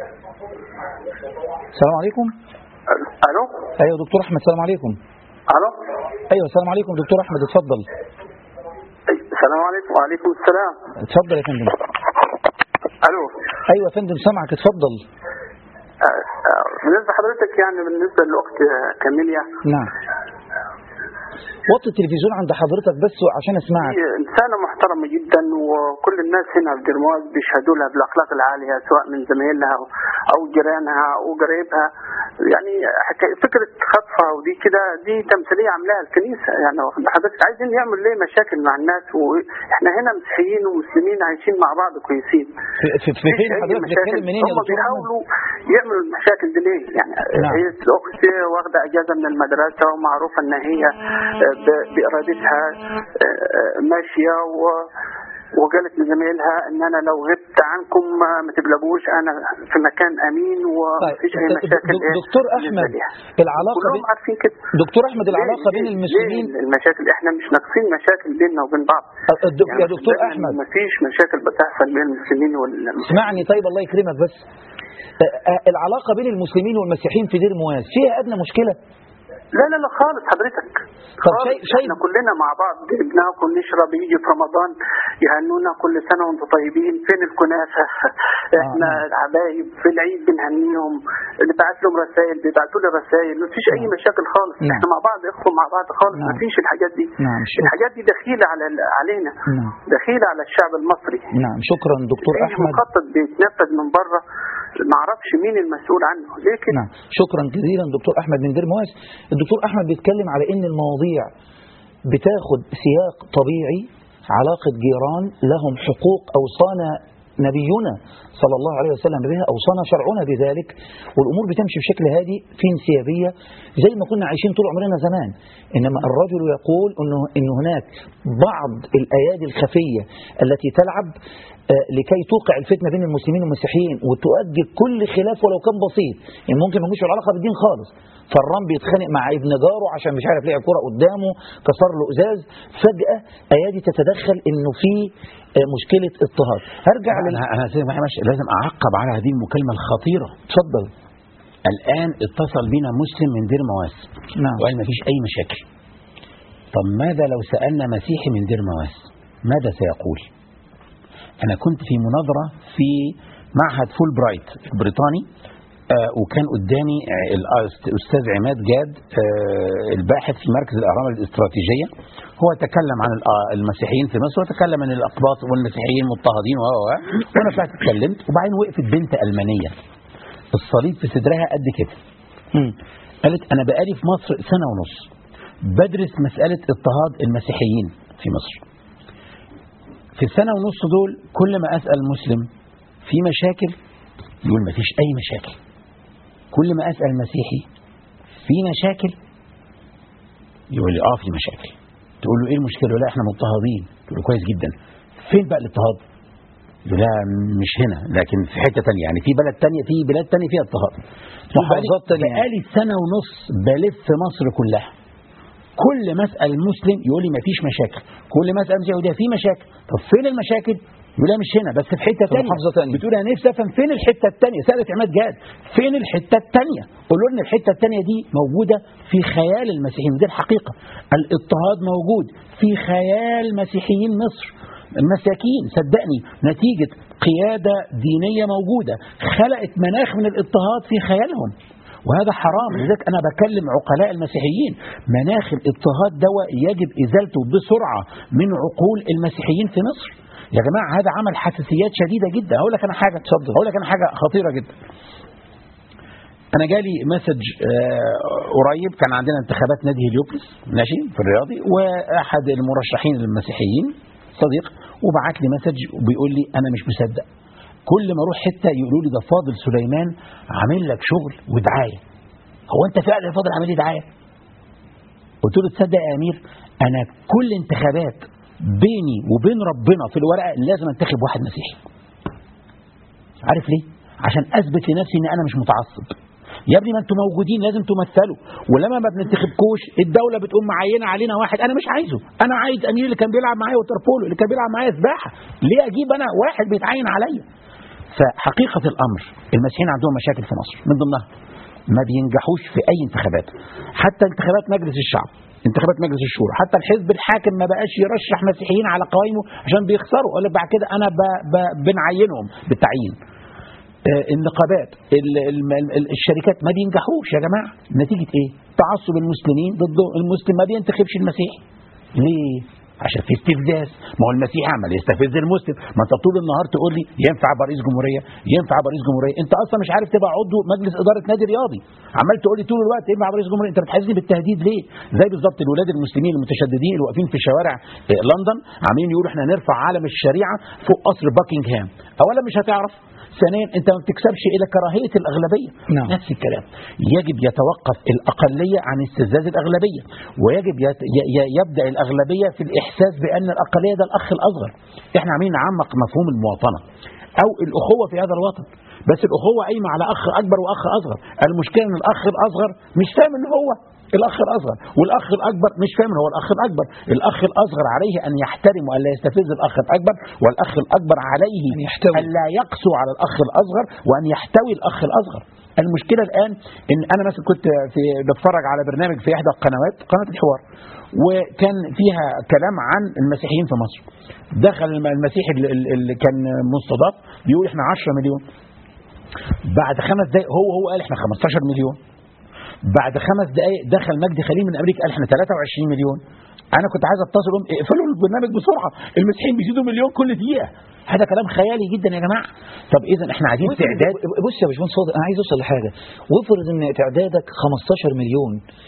السلام عليكم الو ايوه دكتور احمد السلام عليكم الو ايوه السلام عليكم دكتور احمد اتفضل السلام عليكم وعليكم السلام اتفضل يا فندم الو ايوه يا فندم سامعك اتفضل آه، آه، بالنسبه لحضرتك يعني بالنسبه للاخت آه، كاميليا نعم وطي التلفزيون عند حضرتك بس عشان اسمعك هي انسانه محترمه جدا وكل الناس هنا في درموز بيشهدوا لها بالاخلاق العاليه سواء من زمايلها او أو جيرانها او قرايبها يعني حكا- فكره خطفها ودي كده دي تمثيليه عاملاها الكنيسه يعني واخد حضرتك عايزين يعمل ليه مشاكل مع الناس واحنا هنا مسيحيين ومسلمين عايشين مع بعض كويسين في, في, في فين مفيش أي حضرتك مشاكل. بتتكلم منين يا هم دكتور احمد بيحاولوا يعملوا المشاكل دي ليه؟ يعني نعم. هي الاخت واخده اجازه من المدرسه ومعروفه ان هي آه، ب- بارادتها آه، آه، ماشيه و وقالت لزميلها ان انا لو غبت عنكم آه، ما تقلقوش انا في مكان امين ومفيش اي طيب، مشاكل دك- إيه دكتور بالنسبة احمد ليها. العلاقه كلهم بين عارفين كده دكتور احمد العلاقه ليه- بين ليه- المسلمين ليه المشاكل احنا مش ناقصين مشاكل بيننا وبين بعض الدك- يا دكتور احمد ما فيش مشاكل بتحصل بين المسلمين والمسلمين اسمعني طيب الله يكرمك بس آه، آه، العلاقه بين المسلمين والمسيحيين في دير مواس فيها ادنى مشكله لا لا لا خالص حضرتك طب خالص. شيء- شيء- احنا كلنا مع بعض بناكل نشرب يجي في رمضان يهنونا كل سنه وانتم طيبين فين الكنافه احنا آه. الحبايب في العيد بنهنيهم نبعت لهم رسائل بيبعتوا لي رسائل مفيش اي نعم. مشاكل خالص نعم. احنا مع بعض اخوه مع بعض خالص نعم. مفيش الحاجات دي نعم شكرا الحاجات دي دخيله على علينا نعم دخيله على الشعب المصري نعم شكرا دكتور في احمد مخطط بيتنفذ من بره ما اعرفش مين المسؤول عنه ليه كده نعم شكرا جزيلا دكتور احمد من دير مواس الدكتور احمد بيتكلم على ان المواضيع بتاخد سياق طبيعي علاقة جيران لهم حقوق أوصانا نبينا صلى الله عليه وسلم بها أوصانا شرعنا بذلك والأمور بتمشي بشكل هادي في انسيابية زي ما كنا عايشين طول عمرنا زمان إنما الرجل يقول إنه إن هناك بعض الأيادي الخفية التي تلعب آه، لكي توقع الفتنة بين المسلمين والمسيحيين وتؤجل كل خلاف ولو كان بسيط يعني ممكن ما يكونش له علاقة بالدين خالص فران بيتخانق مع ابن جاره عشان مش عارف لعب كرة قدامه كسر له ازاز فجأة ايادي تتدخل انه في آه، مشكلة اضطهاد هرجع لل... انا انا سيدي محمد ماشي، لازم اعقب على هذه المكالمه الخطيره اتفضل الان اتصل بنا مسلم من دير مواس نعم وقال ما فيش اي مشاكل طب ماذا لو سالنا مسيحي من دير مواس ماذا سيقول انا كنت في مناظره في معهد فول برايت البريطاني آه وكان قدامي آه، الاستاذ عماد جاد آه الباحث في مركز الاهرام الاستراتيجيه هو تكلم عن الآ- المسيحيين في مصر وتكلم عن الاقباط والمسيحيين مضطهدين و و و. وانا طلعت اتكلمت وبعدين وقفت بنت المانيه الصليب في صدرها قد كده مم. قالت انا بقالي في مصر سنه ونص بدرس مساله اضطهاد المسيحيين في مصر في السنه ونص دول كل ما اسال مسلم في مشاكل يقول ما فيش اي مشاكل كل ما اسال مسيحي في مشاكل يقول لي اه في مشاكل تقول له ايه المشكله يقول لا احنا مضطهدين تقول له كويس جدا فين بقى الاضطهاد يقول لا مش هنا لكن في حته تانية يعني في بلد تانية في بلاد تانية فيها اضطهاد محافظات تانية. بقالي سنه ونص بلف مصر كلها كل ما اسال مسلم يقول لي ما فيش مشاكل كل ما اسال مسيحي يقول لي في مشاكل طب فين المشاكل يقول لي مش هنا بس في حته في ثانيه محافظة تانية. بتقول انا نفسي افهم فين الحته الثانيه سالت عماد جاد فين الحته الثانيه قولوا لنا الحته الثانيه دي موجوده في خيال المسيحيين دي الحقيقه الاضطهاد موجود في خيال مسيحيين مصر المساكين صدقني نتيجة قيادة دينية موجودة خلقت مناخ من الاضطهاد في خيالهم وهذا حرام لذلك أنا بكلم عقلاء المسيحيين مناخ الاضطهاد دواء يجب إزالته بسرعة من عقول المسيحيين في مصر يا جماعة هذا عمل حساسيات شديدة جدا هقول لك أنا حاجة اتفضل هقول لك أنا حاجة خطيرة جدا أنا جالي مسج آه، قريب كان عندنا انتخابات نادي هليوبلس ماشي في الرياضي وأحد المرشحين المسيحيين صديق وبعت لي مسج وبيقول لي أنا مش مصدق كل ما اروح حته يقولوا لي ده فاضل سليمان عامل لك شغل ودعايه هو انت فعلا يا فاضل عامل لي دعايه قلت له تصدق يا امير انا كل انتخابات بيني وبين ربنا في الورقه لازم انتخب واحد مسيحي عارف ليه عشان اثبت لنفسي ان انا مش متعصب يا ابني ما انتوا موجودين لازم تمثلوا ولما ما بننتخبكوش الدوله بتقوم معينه علينا واحد انا مش عايزه انا عايز امير اللي كان بيلعب معايا ووتر بولو اللي كان بيلعب معايا سباحه ليه اجيب انا واحد بيتعين عليا فحقيقة الأمر المسيحيين عندهم مشاكل في مصر من ضمنها ما بينجحوش في أي انتخابات حتى انتخابات مجلس الشعب انتخابات مجلس الشورى حتى الحزب الحاكم ما بقاش يرشح مسيحيين على قوائمه عشان بيخسروا قال لك بعد كده انا ب... ب... بنعينهم بالتعيين آه، النقابات ال- ال- ال- الشركات ما بينجحوش يا جماعه نتيجه ايه تعصب المسلمين ضد المسلم ما بينتخبش المسيحي ليه عشان في استفزاز ما هو المسيحي عمل يستفز المسلم ما انت طول النهار تقول لي ينفع ابقى رئيس جمهوريه ينفع ابقى رئيس جمهوريه انت اصلا مش عارف تبقى عضو مجلس اداره نادي رياضي عمال تقول لي طول الوقت ينفع ابقى رئيس جمهوريه انت بتحسسني بالتهديد ليه زي بالظبط الولاد المسلمين المتشددين اللي واقفين في شوارع آه، لندن عاملين يقولوا احنا هنرفع علم الشريعه فوق قصر باكنغهام اولا مش هتعرف ثانيا انت ما بتكسبش الى كراهيه الاغلبيه نعم. نفس الكلام يجب يتوقف الاقليه عن استفزاز الاغلبيه ويجب يت... ي- ي- يبدا الاغلبيه في الاحساس بان الاقليه ده الاخ الاصغر احنا عاملين نعمق مفهوم المواطنه او الاخوه في هذا الوطن بس الاخوه قايمه على اخ اكبر واخ اصغر المشكله ان الاخ الاصغر مش فاهم ان هو الاخ الاصغر والاخ الاكبر مش فاهم ان هو الاخ الاكبر الاخ الاصغر عليه ان يحترم والا يستفز الاخ الاكبر والاخ الاكبر عليه أن يحتوي. أن لا يقسو على الاخ الاصغر وان يحتوي الاخ الاصغر المشكله الان ان انا مثلا كنت في بتفرج على برنامج في احدى القنوات قناه الحوار وكان فيها كلام عن المسيحيين في مصر دخل الم- المسيحي اللي- اللي اللي كان مستضاف بيقول احنا 10 مليون بعد خمس دقائق هو هو قال احنا 15 مليون بعد خمس دقائق دخل مجدي خليل من امريكا قال احنا 23 مليون انا كنت عايز اتصل اقول اقفلوا البرنامج بسرعه المسيحيين بيزيدوا مليون كل دقيقه هذا كلام خيالي جدا يا جماعه طب اذا احنا عايزين تعداد بص يا باشمهندس فاضل انا عايز اوصل لحاجه وافرض ان تعدادك 15 مليون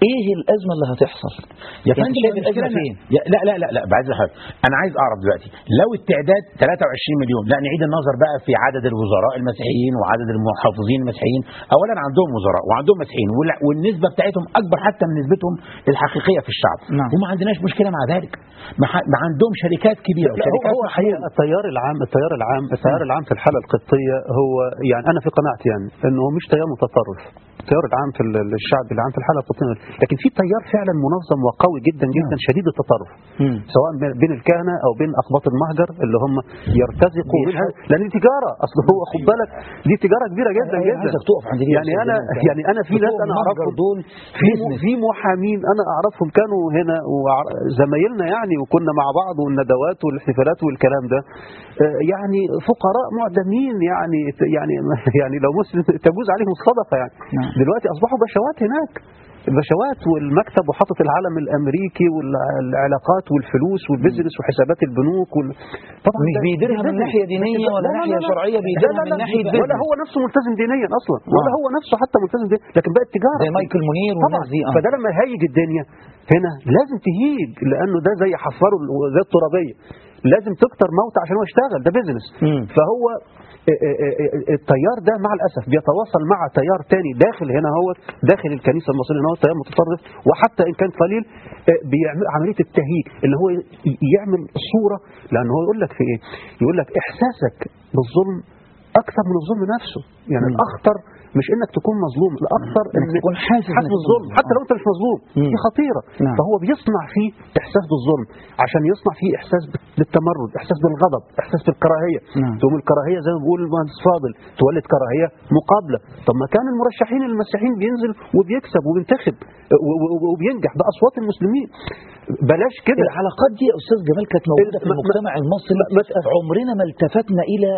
ايه الازمه اللي هتحصل يا يعني فندم شايف المشكلة الازمه إن- فين يا لا لا لا لا بعد حاجة انا عايز اعرف دلوقتي لو التعداد 23 مليون لا نعيد النظر بقى في عدد الوزراء المسيحيين وعدد المحافظين المسيحيين اولا عندهم وزراء وعندهم مسيحيين وال- والنسبه بتاعتهم اكبر حتى من نسبتهم الحقيقيه في الشعب نعم. وما عندناش مشكله مع ذلك ما ح- ما عندهم شركات كبيره لا هو, وشركات هو حقيقة التيار العام التيار العام التيار العام في الحالة القبطية هو يعني أنا في قناعتي يعني أنه هو مش تيار متطرف التيار العام في ال- الشعب العام في الحالة القبطية لكن في تيار فعلا منظم وقوي جدا جدا شديد التطرف مم. سواء بين- بين الكهنة أو بين أقباط المهجر اللي هم يرتزقوا منها لأن دي تجارة أصل هو خد بالك دي تجارة كبيرة جدا أنا جدا عايزك تقف عند دي يا يعني أستاذ أنا جمال. يعني أنا في ناس بتوع أنا المهجر أعرفهم دول في business. في محامين انا اعرفهم كانوا هنا وزمايلنا يعني وكنا مع بعض والندوات والاحتفالات والكلام ده آه، يعني فقراء معدمين يعني يعني يعني لو مسلم تجوز عليهم الصدقه يعني نعم. دلوقتي اصبحوا بشوات هناك البشوات والمكتب وحاطط العلم الامريكي والعلاقات والفلوس والبزنس وحسابات البنوك وال... طبعا مش ده- بيديرها من ده- ناحية دينية لا- ولا لا- لا- ناحية لا. شرعية، لا- بيديرها لا- من لا. ناحية ولا business. هو نفسه ملتزم دينيا اصلا ولا آه. هو نفسه حتى ملتزم دينيا لكن بقت تجاره زي مايكل منير طبعا والناس دي اه فده لما يهيج الدنيا هنا لازم تهيج لانه ده زي حفره ال- زي الترابيه لازم تكتر موت عشان هو يشتغل ده بيزنس مم. فهو اه- اه- اه- التيار ده مع الاسف بيتواصل مع تيار تاني داخل هنا هو داخل الكنيسه المصريه ان هو تيار متطرف وحتى ان كان قليل اه، بيعمل عمليه التهييج اللي هو ي- يعمل صوره لان هو يقول لك في ايه؟ يقول لك احساسك بالظلم اكثر من الظلم نفسه يعني مم. الاخطر مش انك تكون مظلوم الاخطر إنك تكون حاسس إنك حاسس بالظلم مظلوم. حتى لو انت مش مظلوم مم. دي خطيره نعم. فهو بيصنع فيه احساس بالظلم عشان يصنع فيه احساس بالتمرد احساس بالغضب احساس بالكراهيه نعم. تقوم الكراهيه زي ما بيقول المهندس فاضل تولد كراهيه مقابله طب ما كان المرشحين المسيحيين بينزل وبيكسب وبينتخب و- و- وبينجح باصوات المسلمين بلاش كده العلاقات دي يا استاذ جمال كانت موجوده في ما- ما- المجتمع المصري ما- عمرنا ما التفتنا الى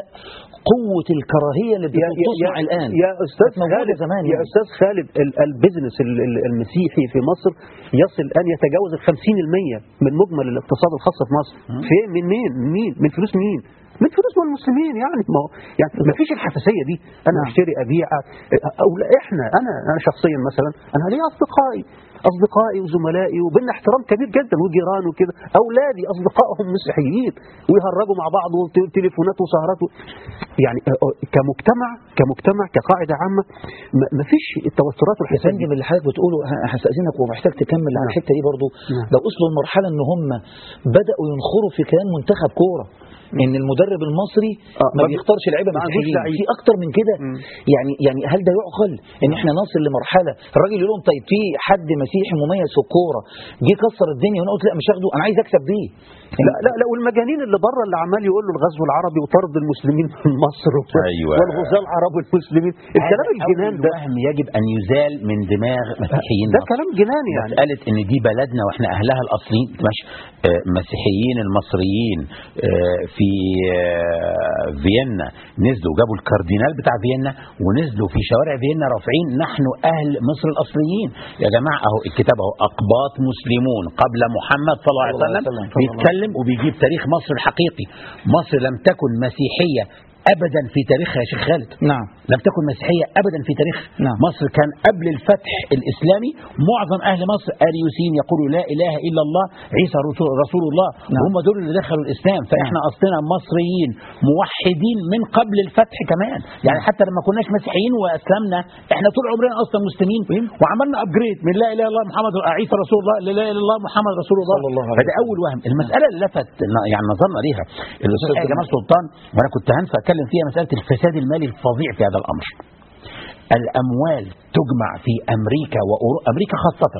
قوه الكراهيه اللي يا, يا, بتصنع يا, الان يا استاذ كانت موجودة خالد زمان يا يعني. استاذ خالد ال- البزنس ال- ال- المسيحي في مصر يصل ان يتجاوز ال 50% من مجمل الاقتصاد الخاص في مصر فين من مين من مين من فلوس مين من فلوس من المسلمين يعني ما هو يعني ما فيش الحساسيه دي انا نعم. اشتري ابيع او لا احنا انا انا شخصيا مثلا انا ليا اصدقائي اصدقائي وزملائي وبيننا احترام كبير جدا وجيران وكده اولادي اصدقائهم مسيحيين ويهرجوا مع بعض وتليفونات وسهرات و... يعني آه، آه، كمجتمع كمجتمع كقاعده عامه ما- ما فيش التوترات يا والحساسيه فندم اللي حضرتك بتقوله ه- هستأذنك ومحتاج تكمل على نعم. الحته دي برضو نعم. لو وصلوا لمرحله ان هم بداوا ينخروا في كيان منتخب كوره ان المدرب المصري آه، ما ما- بيختارش لعيبه ما عندوش مسيحيين لعيب. في اكتر من كده مم. يعني يعني هل ده يعقل ان احنا نصل لمرحله الراجل يقول لهم طيب في حد مسيحي مميز في الكوره جه كسر الدنيا وانا قلت لا مش هاخده انا عايز اكسب بيه لا لا لا والمجانين اللي بره اللي عمال يقول له الغزو العربي وطرد المسلمين من مصر و- أيوة. والغزاة العرب والمسلمين الكلام هذا الجنان أول ده وهم يجب ان يزال من دماغ مسيحيين ده مصر. كلام جنان يعني مسألة إن دي بلدنا وإحنا أهلها الأصليين مش آه، مسيحيين المصريين آه، في آه، فيينا نزلوا جابوا الكاردينال بتاع فيينا ونزلوا في شوارع فيينا رافعين نحن أهل مصر الأصليين يا جماعة أهو الكتاب أهو أقباط مسلمون قبل محمد صلى الله عليه صلى الله عليه وسلم وسلم. بيتكلم وبيجيب تاريخ مصر الحقيقي مصر لم تكن مسيحية أبدا في تاريخها يا شيخ خالد نعم لم تكن مسيحية أبدا في تاريخ نعم. مصر كان قبل الفتح الإسلامي معظم أهل مصر أريوسين يقولوا لا إله إلا الله عيسى رسول, رسول الله نعم. هم دول اللي دخلوا الإسلام فإحنا أصلنا مصريين موحدين من قبل الفتح كمان يعني حتى لما كناش مسيحيين وأسلمنا إحنا طول عمرنا أصلا مسلمين وعملنا أبجريد من لا إله إلا الله محمد عيسى رسول الله لا إله إلا الله محمد رسول الله صلى الله عليه فده أول وهم المسألة اللي لفت يعني نظرنا ليها الأستاذ أستاذ جمال سلطان وأنا كنت هنفع أتكلم فيها مسألة الفساد المالي الفظيع في هذا الأمر الأموال تجمع في أمريكا وأمريكا خاصة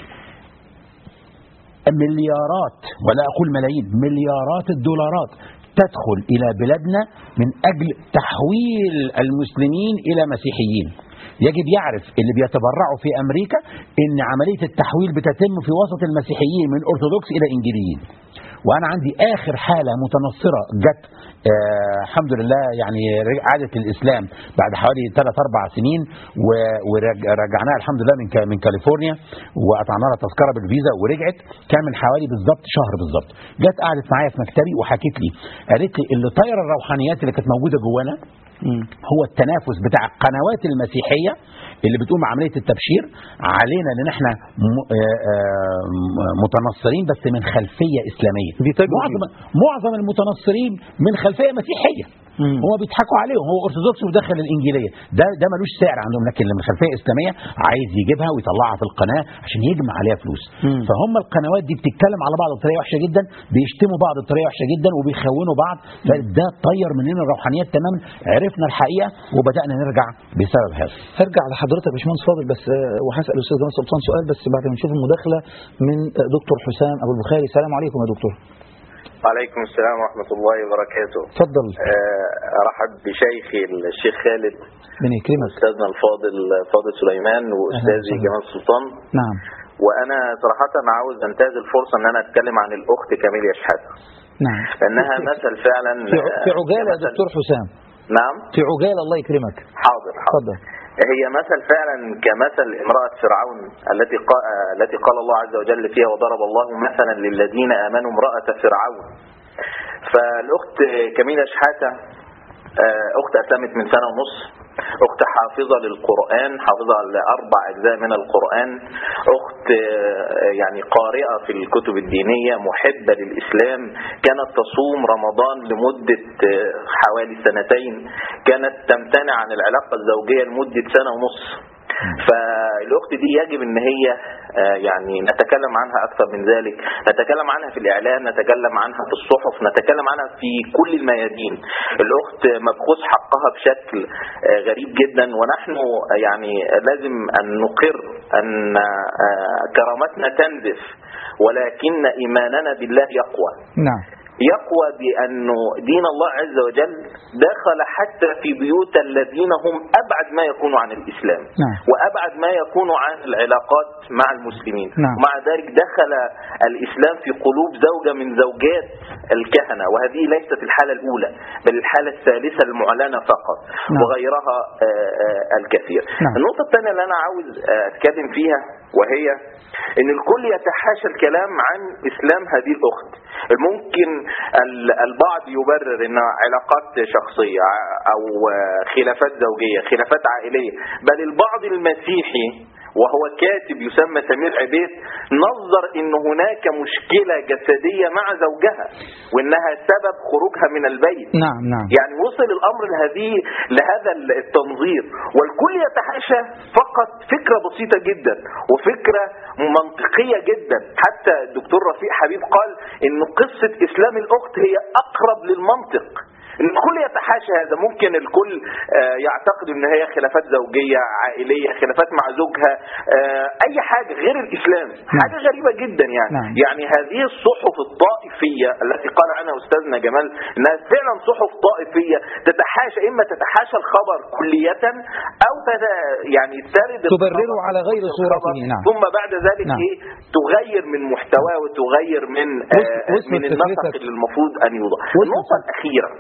مليارات ولا أقول ملايين مليارات الدولارات تدخل إلى بلادنا من أجل تحويل المسلمين إلى مسيحيين يجب يعرف اللي بيتبرعوا في أمريكا إن عملية التحويل بتتم في وسط المسيحيين من أرثوذكس إلى إنجيليين وأنا عندي آخر حالة متنصرة جت آه الحمد لله يعني عادت الإسلام بعد حوالي ثلاث أربع سنين ورجعناها الحمد لله من كا- من كاليفورنيا وقطعنا لها تذكرة بالفيزا ورجعت كان من حوالي بالظبط شهر بالظبط جت قعدت معايا في مكتبي وحكت لي قالت لي اللي طايره الروحانيات اللي كانت موجودة جوانا مم. هو التنافس بتاع القنوات المسيحيه اللي بتقوم عمليه التبشير علينا ان احنا م- آه، آه، م- متنصرين بس من خلفيه اسلاميه بيتاجروا معظم معظم المتنصرين من خلفيه مسيحيه مم. هو بيضحكوا عليهم هو ارثوذكس وداخل الانجيليه ده ده ملوش سعر عندهم لكن اللي من خلفيه اسلاميه عايز يجيبها ويطلعها في القناه عشان يجمع عليها فلوس مم. فهم القنوات دي بتتكلم على بعض بطريقه وحشه جدا بيشتموا بعض بطريقه وحشه جدا وبيخونوا بعض فده طير مننا الروحانيات تماما عرفنا الحقيقه وبدانا نرجع بسبب هذا هرجع لحضرتك يا باشمهندس فاضل بس آه، وهسال الاستاذ جمال سلطان سؤال بس بعد ما نشوف المداخله من آه، دكتور حسام ابو البخاري السلام عليكم يا دكتور وعليكم السلام ورحمة الله وبركاته اتفضل آه، أرحب بشيخي الشيخ خالد من يكرمك أستاذنا الفاضل فاضل سليمان وأستاذي وسهلا. جمال سلطان نعم وأنا صراحة عاوز أنتهز الفرصة أن أنا أتكلم عن الأخت كاميليا شحاتة نعم لأنها مثل فعلا في ع- في عجاله يا مثل- دكتور حسام نعم في عجاله الله يكرمك حاضر حاضر اتفضل هي مثل فعلا كمثل امرأة فرعون التي قا... التي قال الله عز وجل فيها وضرب الله مثلا للذين آمنوا امرأة فرعون فالأخت كميلة شحاتة آه، أخت أسلمت من سنة ونص أخت حافظة للقرآن حافظة لأربع أجزاء من القرآن أخت آه، يعني قارئة في الكتب الدينية محبة للإسلام كانت تصوم رمضان لمدة آه، حوالي سنتين كانت تمتنع عن العلاقة الزوجية لمدة سنة ونص فالأخت دي يجب ان هي آه، يعني نتكلم عنها أكثر من ذلك نتكلم عنها في الإعلام نتكلم عنها في الصحف نتكلم عنها في كل الميادين الأخت مبخوث حقها بشكل آه، غريب جدا ونحن آه، يعني لازم أن نقر أن آه، كرامتنا تنزف ولكن إيماننا بالله يقوى نعم يقوى بأنه دين الله عز وجل دخل حتى في بيوت الذين هم أبعد ما يكونوا عن الإسلام نعم. وأبعد ما يكونوا عن العلاقات مع المسلمين نعم. ومع ذلك دخل الإسلام في قلوب زوجة من زوجات الكهنة وهذه ليست الحالة الأولى بل الحالة الثالثة المعلنة فقط نعم. وغيرها آه، آه، الكثير نعم. النقطة الثانية اللي أنا عاوز آه، أتكلم فيها وهي ان الكل يتحاشى الكلام عن اسلام هذه الاخت ممكن ال- البعض يبرر ان علاقات شخصية او خلافات زوجية خلافات عائلية بل البعض المسيحي وهو كاتب يسمى سمير عبيد نظر ان هناك مشكلة جسدية مع زوجها وانها سبب خروجها من البيت نعم نعم يعني وصل الامر لهذه لهذا التنظير والكل يتحاشى فقط فكره بسيطه جدا وفكره منطقيه جدا حتى الدكتور رفيق حبيب قال ان قصه اسلام الاخت هي اقرب للمنطق ان الكل يتحاشى هذا ممكن الكل آه، يعتقد ان هي خلافات زوجيه عائليه خلافات مع زوجها آه، اي حاجه غير الاسلام حاجه غريبه جدا يعني نعم. يعني هذه الصحف الطائفيه التي قال عنها استاذنا جمال انها فعلا صحف طائفيه تتحاشى اما تتحاشى الخبر كليه او تت يعني ترد تبرره الخبر على غير الخبر، صورته، نعم. ثم بعد ذلك نعم. ايه تغير من محتواه وتغير من وصل- آه وصلت من النسق فكرتك. اللي المفروض ان يوضع وصلت النقطه الاخيره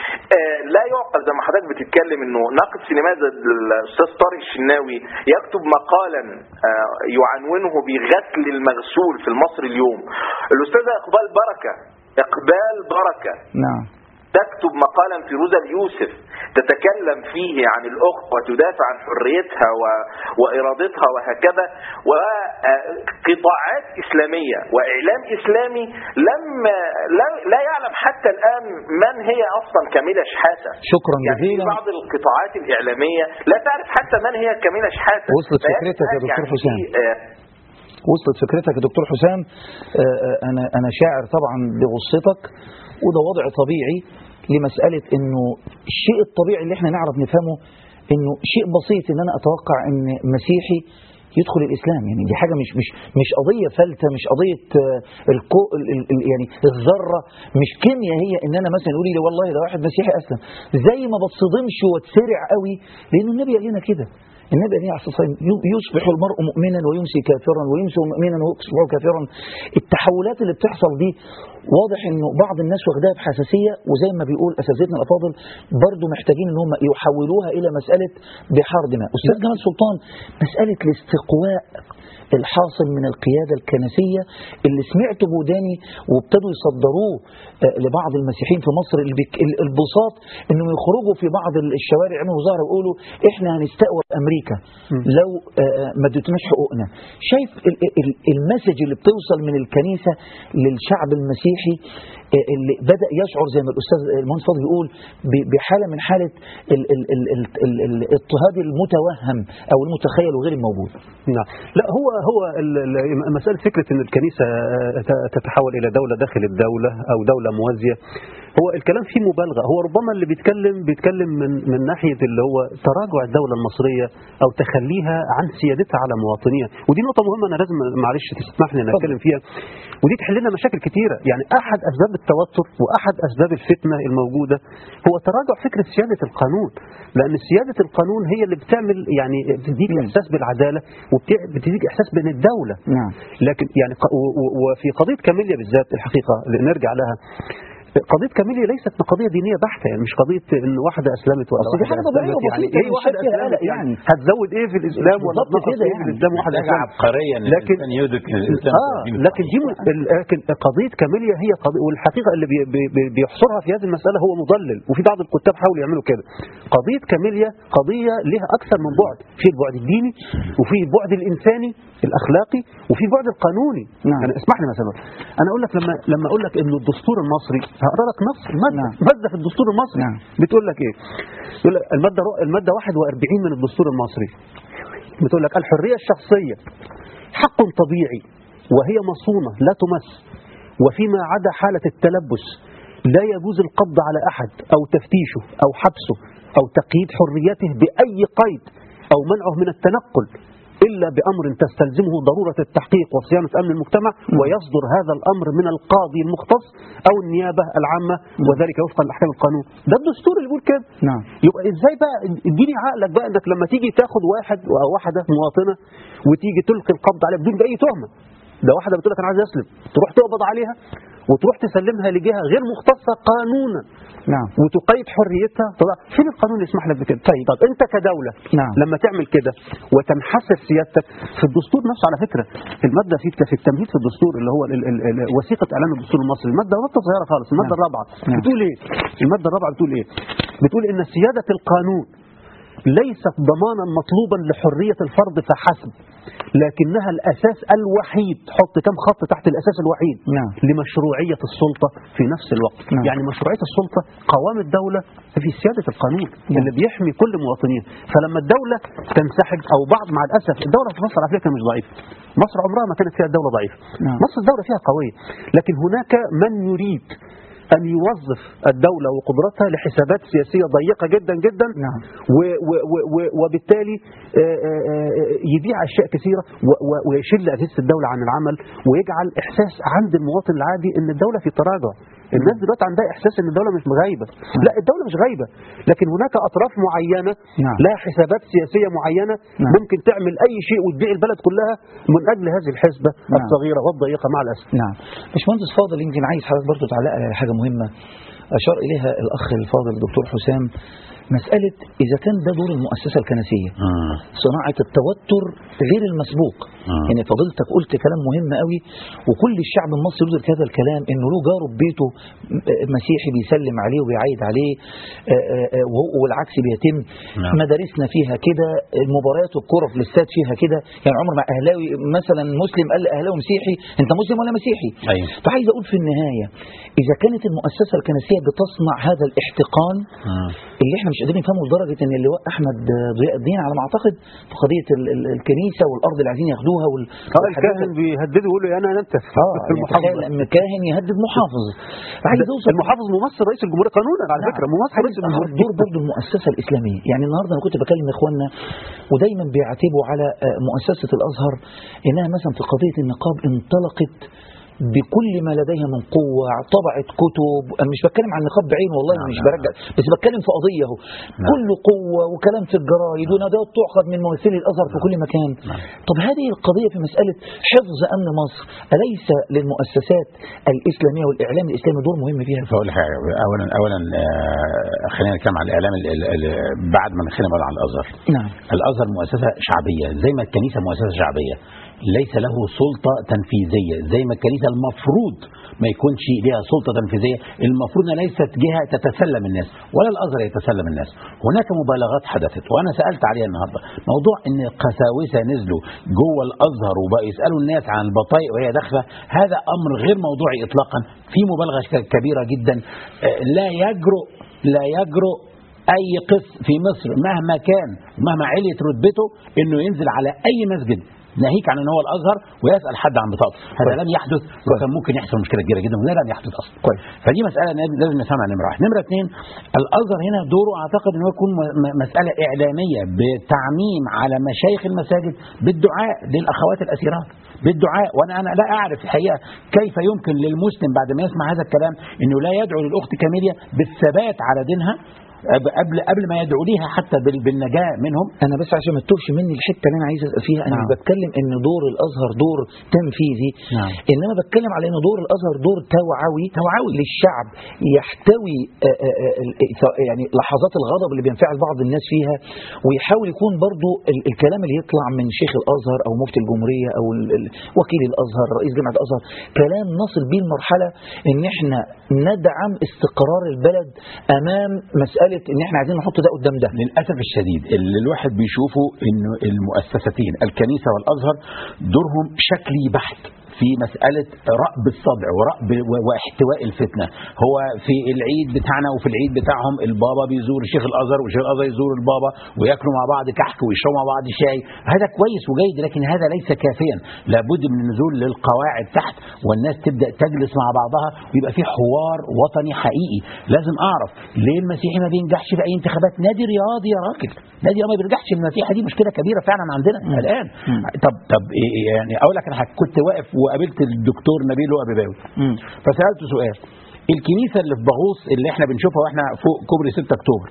آه لا يعقل زي ما حضرتك بتتكلم انه ناقد سينمائي زي الاستاذ طارق الشناوي يكتب مقالا آه يعنونه بغسل المغسول في المصري اليوم الاستاذه اقبال بركه اقبال بركه نعم تكتب مقالا في روزا اليوسف تتكلم فيه عن الأخت وتدافع عن حريتها و... وإرادتها وهكذا وقطاعات إسلامية وإعلام إسلامي لم لا, لا يعلم حتى الآن من هي أصلا كاملة شحاتة شكرا يعني في جزيلا بعض القطاعات الإعلامية لا تعرف حتى من هي كاملة شحاتة وصلت فكرتك يا دكتور يعني حسام. في، آه، وصلت فكرتك يا دكتور حسام آه، آه، انا انا شاعر طبعا بغصتك وده وضع طبيعي لمساله انه الشيء الطبيعي اللي احنا نعرف نفهمه انه شيء بسيط ان انا اتوقع ان مسيحي يدخل الاسلام يعني دي حاجه مش مش مش قضيه فلته مش قضيه آه، الكو ال- ال- ال- يعني الذره مش كيمياء هي ان انا مثلا يقول لي والله ده واحد مسيحي اسلم زي ما بتصدمش واتسرع قوي لان النبي قال لنا كده النبي عليه الصلاة والسلام يو- يصبح المرء مؤمنا ويمسي كافرا ويمسي مؤمنا ويصبح كافرا التحولات اللي بتحصل دي واضح انه بعض الناس واخداها بحساسيه وزي ما بيقول اساتذتنا الافاضل برضو محتاجين ان هم يحولوها الى مساله بحار دماء استاذ جمال سلطان مساله الاستقواء الحاصل من القيادة الكنسية اللي سمعته بوداني وابتدوا يصدروه آه، لبعض المسيحيين في مصر اللي بيك- ال- البساط انهم يخرجوا في بعض ال- الشوارع يعملوا ظاهرة ويقولوا احنا هنستقوى امريكا لو آه، ما ادتناش حقوقنا شايف ال- ال- المسج اللي بتوصل من الكنيسة للشعب المسيحي آه، اللي بدأ يشعر زي ما الأستاذ المهندس فاضل بيقول ب- بحالة من حالة ال- ال- ال- ال- ال- الاضطهاد المتوهم أو المتخيل وغير الموجود نعم لا هو هو ال- ال- مسألة فكرة أن الكنيسة آه، ت- تتحول إلى دولة داخل الدولة أو دولة موازية هو الكلام فيه مبالغة هو ربما اللي بيتكلم بيتكلم من من ناحية اللي هو تراجع الدولة المصرية أو تخليها عن سيادتها على مواطنيها ودي نقطة مهمة أنا لازم معلش تسمح لي أن أتكلم فيها ودي تحل لنا مشاكل كتيرة يعني أحد أسباب التوتر وأحد أسباب الفتنة الموجودة هو تراجع فكرة سيادة القانون لأن سيادة القانون هي اللي بتعمل يعني بتديك إحساس بالعدالة وبتديك إحساس بين الدولة نعم لكن يعني ق- و- و- وفي قضية كاميليا بالذات الحقيقة اللي نرجع لها قضية كاميليا ليست قضية دينية بحتة يعني مش قضية ان واحدة اسلمت ولا أصل دي واحدة حاجة طبيعية أسلمت يعني وبسيطة ايه واحدة والشك اسلمت قلق يعني يعني. هتزود ايه في الاسلام ولا بالظبط تنقص كده ايه في يعني. الاسلام واحدة حاجة اسلمت عبقرية ان لكن- الانسان يدرك ان الانسان اه دين لكن دي م- ال- لكن قضيه كاميليا هي قضية والحقيقه اللي بي بي بي- بيحصرها في هذه المساله هو مضلل وفي بعض الكتاب حاولوا يعملوا كده قضيه كاميليا قضيه لها اكثر من بعد في البعد الديني وفي البعد الانساني الاخلاقي وفي البعد القانوني نعم. يعني اسمح لي مثلا انا اقول لك لما لما اقول لك ان الدستور المصري هقرا لك نص ماده نعم. ماده في الدستور المصري نعم. بتقول لك ايه بتقول لك الماده رو- الماده 41 من الدستور المصري بتقول لك الحريه الشخصيه حق طبيعي وهي مصونة لا تمس وفيما عدا حالة التلبس لا يجوز القبض على أحد أو تفتيشه أو حبسه أو تقييد حريته بأي قيد أو منعه من التنقل إلا بأمر تستلزمه ضرورة التحقيق وصيانة أمن المجتمع ويصدر هذا الأمر من القاضي المختص أو النيابة العامة وذلك وفقا لأحكام القانون ده الدستور اللي بيقول كده نعم يبقى ازاي بقى اديني عقلك بقى انك لما تيجي تاخد واحد او واحده مواطنه وتيجي تلقي القبض عليها بدون اي تهمه ده واحده بتقول لك انا عايز اسلم تروح تقبض عليها وتروح تسلمها لجهه غير مختصه قانونا نعم وتقيد حريتها طب فين القانون اللي يسمح لك بكده طيب طب انت كدوله نعم. لما تعمل كده وتنحسر سيادتك في الدستور نفسه على فكره في الماده في في التمهيد في الدستور اللي هو ال ال ال وثيقه اعلان الدستور المصري الماده نقطه صغيره خالص الماده نعم. الرابعه نعم. بتقول ايه الماده الرابعه بتقول ايه بتقول ان سياده القانون ليست ضمانا مطلوبا لحريه الفرد فحسب لكنها الاساس الوحيد حط كم خط تحت الاساس الوحيد نعم. لمشروعيه السلطه في نفس الوقت نعم. يعني مشروعيه السلطه قوام الدوله في سياده القانون اللي بيحمي كل مواطنيه فلما الدوله تنسحب او بعض مع الاسف الدوله في مصر على فكره مش ضعيفه مصر عمرها ما كانت فيها الدوله ضعيفه نعم. مصر الدوله فيها قويه لكن هناك من يريد أن يوظف الدولة وقدرتها لحسابات سياسية ضيقة جدا جدا نعم. و و و و وبالتالي آه، آه، آه، يبيع أشياء كثيرة و- و- ويشل أجهزة الدولة عن العمل ويجعل إحساس عند المواطن العادي أن الدولة في تراجع الناس دلوقتي عندها إحساس أن الدولة مش غايبة لا الدولة مش غايبة لكن هناك أطراف معينة نعم. لها حسابات سياسية معينة نعم. ممكن تعمل أي شيء وتبيع البلد كلها من أجل هذه الحسبة نعم. الصغيرة والضيقة مع الأسف نعم باشمهندس فاضل يمكن عايز حضرتك برضه تعلق على حاجه مهمه اشار اليها الاخ الفاضل الدكتور حسام مساله اذا كان ده دور المؤسسه الكنسيه مم. صناعه التوتر غير المسبوق مم. يعني فضيلتك قلت كلام مهم قوي وكل الشعب المصري يدرك هذا الكلام انه له جاره في بيته مسيحي بيسلم عليه وبيعايد عليه آه، آه، آه، وهو- والعكس بيتم نعم. مدارسنا فيها كده المباريات والكره في الاستاد فيها كده يعني عمر ما اهلاوي مثلا مسلم قال لاهلاوي مسيحي انت مسلم ولا مسيحي أيوة. فعايز اقول في النهايه اذا كانت المؤسسه الكنسيه بتصنع هذا الاحتقان مم. اللي احنا مش قادرين نفهمه لدرجه ان اللواء احمد ضياء الدين على ما اعتقد في قضيه ال- ال- الكنيسه والارض اللي عايزين ياخدوها وال... اه الكاهن بيهدده يقول له انا انت اه في يعني المحافظه تخيل ان كاهن يهدد محافظ عايز اوصل المحافظ ممثل رئيس الجمهوريه قانونا على نعم. فكره ممثل عايز رئيس أعرف الجمهوريه دور برضه المؤسسه الاسلاميه يعني النهارده انا كنت بكلم اخواننا ودايما بيعتبوا على آه، مؤسسه الازهر انها مثلا في قضيه النقاب انطلقت بكل ما لديها من قوة طبعت كتب أنا مش بتكلم عن نقاب بعين والله نعم، مش نعم. برجع بس بتكلم في قضية اهو نعم. كل قوة وكلام في الجرايد وندوات تؤخذ من ممثلي الأزهر في كل مكان نعم. طب هذه القضية في مسألة حفظ أمن مصر أليس للمؤسسات الإسلامية والإعلام الإسلامي دور مهم فيها؟ فاقول لك حاجه اولا اولا آه، خلينا نتكلم عن الاعلام ال- ال- ال- بعد ما خلينا نقول عن الازهر نعم الازهر مؤسسه شعبيه زي ما الكنيسه مؤسسه شعبيه ليس له سلطه تنفيذيه زي ما الكنيسه المفروض ما يكونش لها سلطه تنفيذيه المفروض انها ليست جهه تتسلم الناس ولا الازهر يتسلم الناس هناك مبالغات حدثت وانا سالت عليها النهارده موضوع ان القساوسه نزلوا جوه الازهر وبقى يسالوا الناس عن البطايق وهي داخله هذا امر غير موضوعي اطلاقا في مبالغه ك- كبيره جدا آه، لا يجرؤ لا يجرؤ اي قس في مصر مهما كان ومهما عليت رتبته انه ينزل على اي مسجد ناهيك عن ان هو الازهر ويسال حد عن بطاقته هذا لم يحدث وكان ممكن يحصل مشكله كبيره جدا وده لم يحدث اصلا كويس. فدي مساله لازم- لازم نفهمها نمره واحد نمره اثنين الازهر هنا دوره اعتقد ان هو يكون م- م- مساله اعلاميه بتعميم على مشايخ المساجد بالدعاء للاخوات الاسيرات بالدعاء وانا انا لا اعرف الحقيقه كيف يمكن للمسلم بعد ما يسمع هذا الكلام انه لا يدعو للاخت كاميليا بالثبات على دينها قبل قبل ما يدعو ليها حتى بال- بالنجاه منهم انا بس عشان ما تتوهش مني الحته اللي انا عايز اسال فيها انا نعم. مش بتكلم ان دور الازهر دور تنفيذي نعم. انما بتكلم على ان دور الازهر دور توعوي توعوي. للشعب يحتوي آه، آه، آه، ال- يعني لحظات الغضب اللي بينفعل بعض الناس فيها ويحاول يكون برضو ال- الكلام اللي يطلع من شيخ الازهر او مفتي الجمهوريه او ال- ال- وكيل الازهر رئيس جامعه الازهر كلام نصل بيه المرحله ان احنا ندعم استقرار البلد امام مساله ان احنا عايزين نحط ده قدام ده للاسف الشديد اللي الواحد بيشوفه انه المؤسستين الكنيسه والازهر دورهم شكلي بحت في مسألة رأب الصدع ورأب و- واحتواء الفتنة هو في العيد بتاعنا وفي العيد بتاعهم البابا بيزور شيخ الأزهر وشيخ الأزهر يزور البابا وياكلوا مع بعض كحك ويشربوا مع بعض شاي هذا كويس وجيد لكن هذا ليس كافيا لابد من النزول للقواعد تحت والناس تبدأ تجلس مع بعضها ويبقى في حوار وطني حقيقي لازم أعرف ليه المسيحي ما بينجحش في أي انتخابات نادي رياضي يا راجل نادي رياضي ما بينجحش المسيحي دي مشكلة كبيرة فعلا عندنا الآن طب طب إيه- إيه يعني أقول لك أنا حاجة. كنت واقف وقابلت الدكتور نبيل لؤي بباوي فسألته سؤال الكنيسة اللي في باغوص اللي احنا بنشوفها واحنا فوق كوبري 6 اكتوبر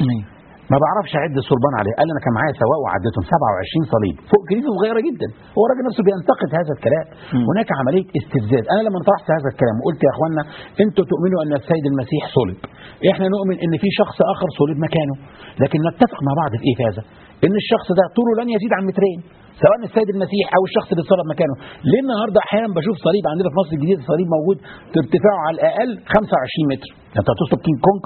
ما بعرفش اعد الصلبان عليه قال انا كان معايا سواق وعدتهم 27 صليب فوق كنيسه صغيره جدا هو الراجل نفسه بينتقد هذا الكلام هناك عمليه استفزاز انا لما طرحت هذا الكلام وقلت يا اخوانا انتوا تؤمنوا ان السيد المسيح صلب احنا نؤمن ان في شخص اخر صلب مكانه لكن نتفق مع بعض في ايه في هذا ان الشخص ده طوله لن يزيد عن مترين سواء السيد المسيح او الشخص اللي صلب مكانه ليه النهارده احيانا بشوف صليب عندنا في مصر الجديده صليب موجود ارتفاعه على الاقل 25 متر انت هتصلب كينج كونج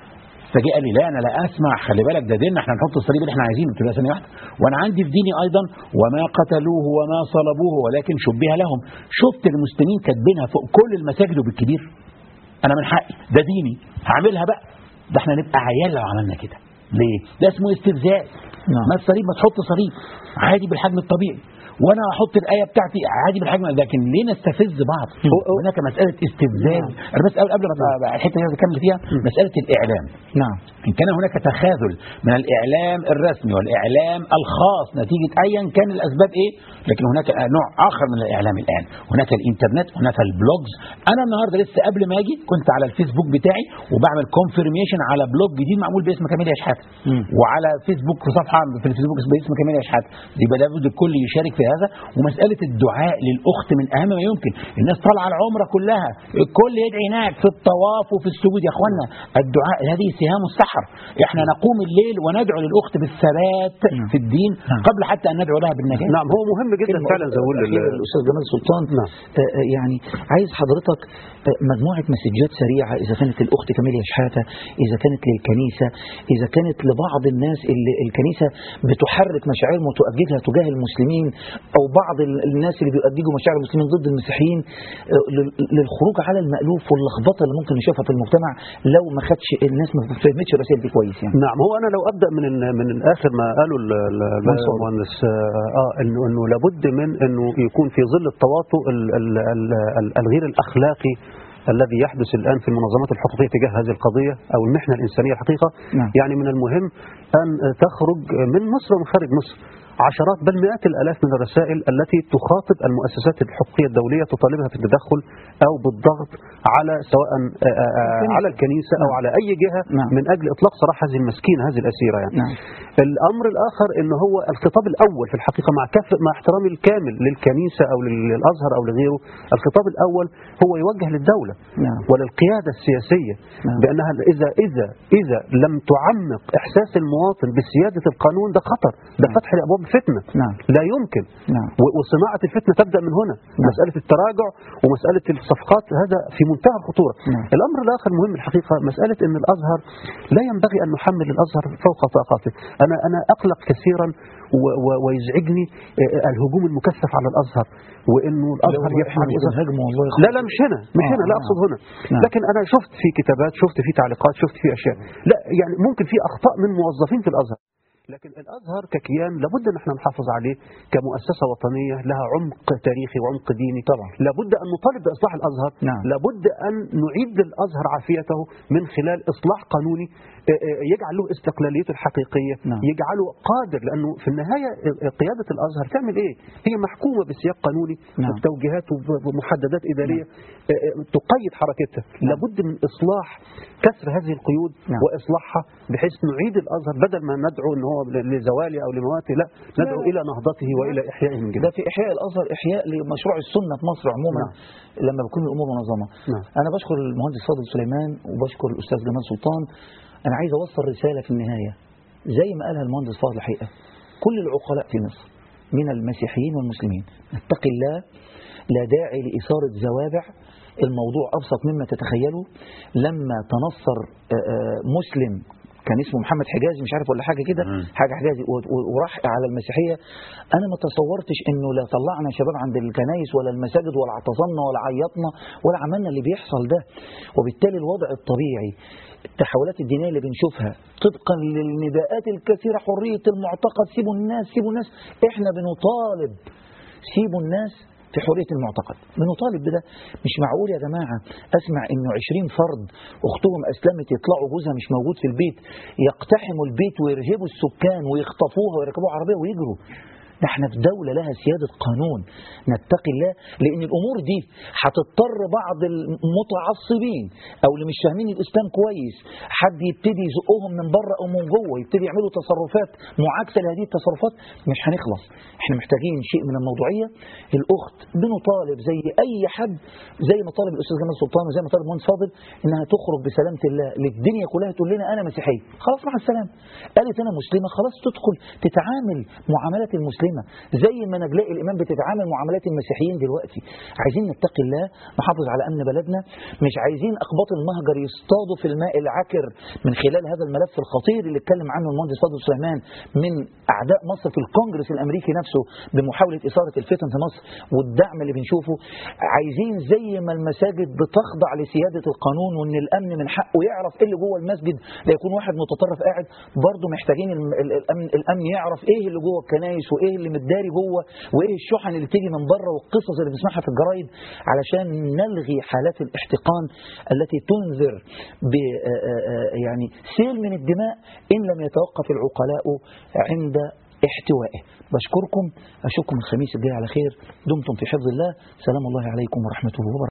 فجاء قال لي لا انا لا اسمع خلي بالك ده ديننا احنا نحط الصليب اللي احنا عايزينه قلت له ثانيه واحده وانا عندي في ديني ايضا وما قتلوه وما صلبوه ولكن شبه لهم شفت المسلمين كاتبينها فوق كل المساجد وبالكبير انا من حقي ده ديني هعملها بقى ده احنا نبقى عيال لو عملنا كده ليه ده اسمه استفزاز نعم. ما الصليب ما تحط صليب عادي بالحجم الطبيعي وانا احط الايه بتاعتي عادي بالحجم لكن ليه نستفز بعض هناك مساله استفزاز انا بس قبل ما أبقى الحته دي اكمل فيها مساله الاعلام نعم إن كان هناك تخاذل من الإعلام الرسمي والإعلام الخاص نتيجة أيا كان الأسباب إيه لكن هناك نوع آخر من الإعلام الآن هناك الإنترنت هناك البلوجز أنا النهاردة لسه قبل ما أجي كنت على الفيسبوك بتاعي وبعمل كونفirmation على بلوج جديد معمول باسم كاميليا شحاتة وعلى فيسبوك في صفحة في الفيسبوك باسم كاميليا شحاتة يبقى لابد الكل يشارك في هذا ومسألة الدعاء للأخت من أهم ما يمكن الناس طالعة العمرة كلها الكل يدعي هناك في الطواف وفي السجود يا أخوانا الدعاء هذه سهام السحر احنا نقوم الليل وندعو للأخت بالثبات في الدين قبل حتى أن ندعو لها بالنجاة نعم هو مهم جدا فعلا زي ما بقول الأخير ال- الاستاذ جمال سلطان نعم. آه، آه، يعني عايز حضرتك آه، مجموعه مسجات سريعه اذا كانت الاخت كاميليا شحاته اذا كانت للكنيسه اذا كانت لبعض الناس اللي الكنيسه بتحرك مشاعرهم وتؤججها تجاه المسلمين او بعض ال- الناس اللي بيؤججوا مشاعر المسلمين ضد المسيحيين آه، لل- للخروج على المألوف واللخبطه اللي ممكن نشوفها في المجتمع لو ما خدش الناس ما فهمتش الرسائل دي كويس يعني نعم هو انا لو ابدا من ال- من اخر ما قاله ال- ال- منصور. المهندس اه آه، انه انه لابد من انه يكون في ظل التواطؤ ال- ال- ال- ال- الغير الاخلاقي الذي يحدث الان في المنظمات الحقوقيه تجاه هذه القضيه او المحنه الانسانيه الحقيقه نعم. يعني من المهم ان تخرج من مصر ومن خارج مصر عشرات بل مئات الالاف من الرسائل التي تخاطب المؤسسات الحقوقيه الدوليه تطالبها بالتدخل او بالضغط على سواء آه، آه، آه، على الكنيسه او على اي جهه نعم. من اجل اطلاق سراح هذه المسكينه هذه الاسيره يعني نعم. الامر الاخر ان هو الخطاب الاول في الحقيقه مع كف مع احترامي الكامل للكنيسه او للازهر او لغيره الخطاب الاول هو يوجه للدوله نعم. وللقياده السياسيه نعم. بانها اذا اذا اذا لم تعمق احساس المواطن بسياده القانون ده خطر ده فتح لابواب فتنه نعم. لا يمكن نعم. و- وصناعه الفتنه تبدا من هنا مساله التراجع ومساله الصفقات هذا في منتهى الخطوره نعم. الامر الاخر مهم الحقيقه مساله ان الازهر لا ينبغي ان نحمل الازهر فوق طاقته انا انا اقلق كثيرا و- و- ويزعجني آه، الهجوم المكثف على الازهر وانه الازهر لو يفعل احنا وإذا- بنهاجم والله يا لا لا مش هنا مش آه، هنا لا نعم. اقصد هنا نعم. لكن انا شفت في كتابات شفت في تعليقات شفت في اشياء لا يعني ممكن في اخطاء من موظفين في الازهر لكن الازهر ككيان لابد ان احنا نحافظ عليه كمؤسسه وطنيه لها عمق تاريخي وعمق ديني طبعا. لابد ان نطالب باصلاح الازهر نعم. لابد ان نعيد للازهر عافيته من خلال اصلاح قانوني آه، آه، يجعل له استقلاليته الحقيقيه نعم. يجعله قادر لانه في النهايه آه، قياده الازهر تعمل ايه؟ هي محكومه بسياق قانوني نعم. وبتوجيهات وب- ومحددات اداريه آه، آه، تقيد حركتها نعم. لابد من اصلاح كسر هذه القيود نعم. واصلاحها بحيث نعيد الازهر بدل ما ندعو ان هو لزواله او لمواته لا ندعو لا. الى نهضته والى احيائه من ده جديد في احياء الازهر احياء لمشروع السنه في مصر عموما نعم. لما بتكون الامور منظمه نعم. انا بشكر المهندس فاضل سليمان وبشكر الاستاذ جمال سلطان انا عايز اوصل رساله في النهايه زي ما قالها المهندس فاضل الحقيقه كل العقلاء في مصر من المسيحيين والمسلمين نتقي الله لا داعي لاثاره زوابع الموضوع ابسط مما تتخيلوا لما تنصر آه، آه، مسلم كان اسمه محمد حجازي مش عارف ولا حاجه كده مم. حاجه حجازي و- و- وراح على المسيحيه انا ما تصورتش انه لا طلعنا شباب عند الكنايس ولا المساجد ولا اعتصمنا ولا عيطنا ولا عملنا اللي بيحصل ده وبالتالي الوضع الطبيعي التحولات الدينيه اللي بنشوفها طبقا للنداءات الكثيره حريه المعتقد سيبوا الناس سيبوا الناس احنا بنطالب سيبوا الناس في حرية المعتقد بنطالب بده مش معقول يا جماعة أسمع إنه 20 فرد أختهم أسلمت يطلعوا جوزها مش موجود في البيت يقتحموا البيت ويرهبوا السكان ويخطفوها ويركبوها عربية ويجروا ده احنا في دولة لها سيادة قانون نتقي الله لأن الأمور دي هتضطر بعض المتعصبين أو اللي مش فاهمين الإسلام كويس حد يبتدي يزقهم من بره أو من جوه يبتدي يعملوا تصرفات معاكسة لهذه التصرفات مش هنخلص احنا محتاجين شيء من الموضوعية الأخت بنطالب زي أي حد زي ما طالب الأستاذ جمال سلطان وزي ما طالب مهندس فاضل إنها تخرج بسلامة الله للدنيا كلها تقول لنا أنا مسيحية خلاص مع السلامة قالت أنا مسلمة خلاص تدخل تتعامل معاملات المسلمة زي ما نجلاء الإمام بتتعامل معاملات المسيحيين دلوقتي عايزين نتقي الله نحافظ على أمن بلدنا مش عايزين أقباط المهجر يصطادوا في الماء العكر من خلال هذا الملف الخطير اللي اتكلم عنه المهندس فاضل سليمان من أعداء مصر في الكونجرس الأمريكي نفسه بمحاولة إثارة الفتن في مصر والدعم اللي بنشوفه عايزين زي ما المساجد بتخضع لسيادة القانون وإن الأمن من حقه يعرف إيه اللي جوه المسجد لا يكون واحد متطرف قاعد برضه محتاجين الم- ال- الأمن, الأمن يعرف إيه اللي جوه الكنايس وإيه اللي متداري جوه وإيه الشحن اللي بتيجي من بره والقصص اللي بنسمعها في الجرايد علشان نلغي حالات الاحتقان التي تنذر ب آه، آه، آه، يعني سيل من الدماء إن لم يتوقف العقلاء عند احتوائه بشكركم أشوفكم الخميس الجاي على خير دمتم في حفظ الله سلام الله عليكم ورحمته وبركاته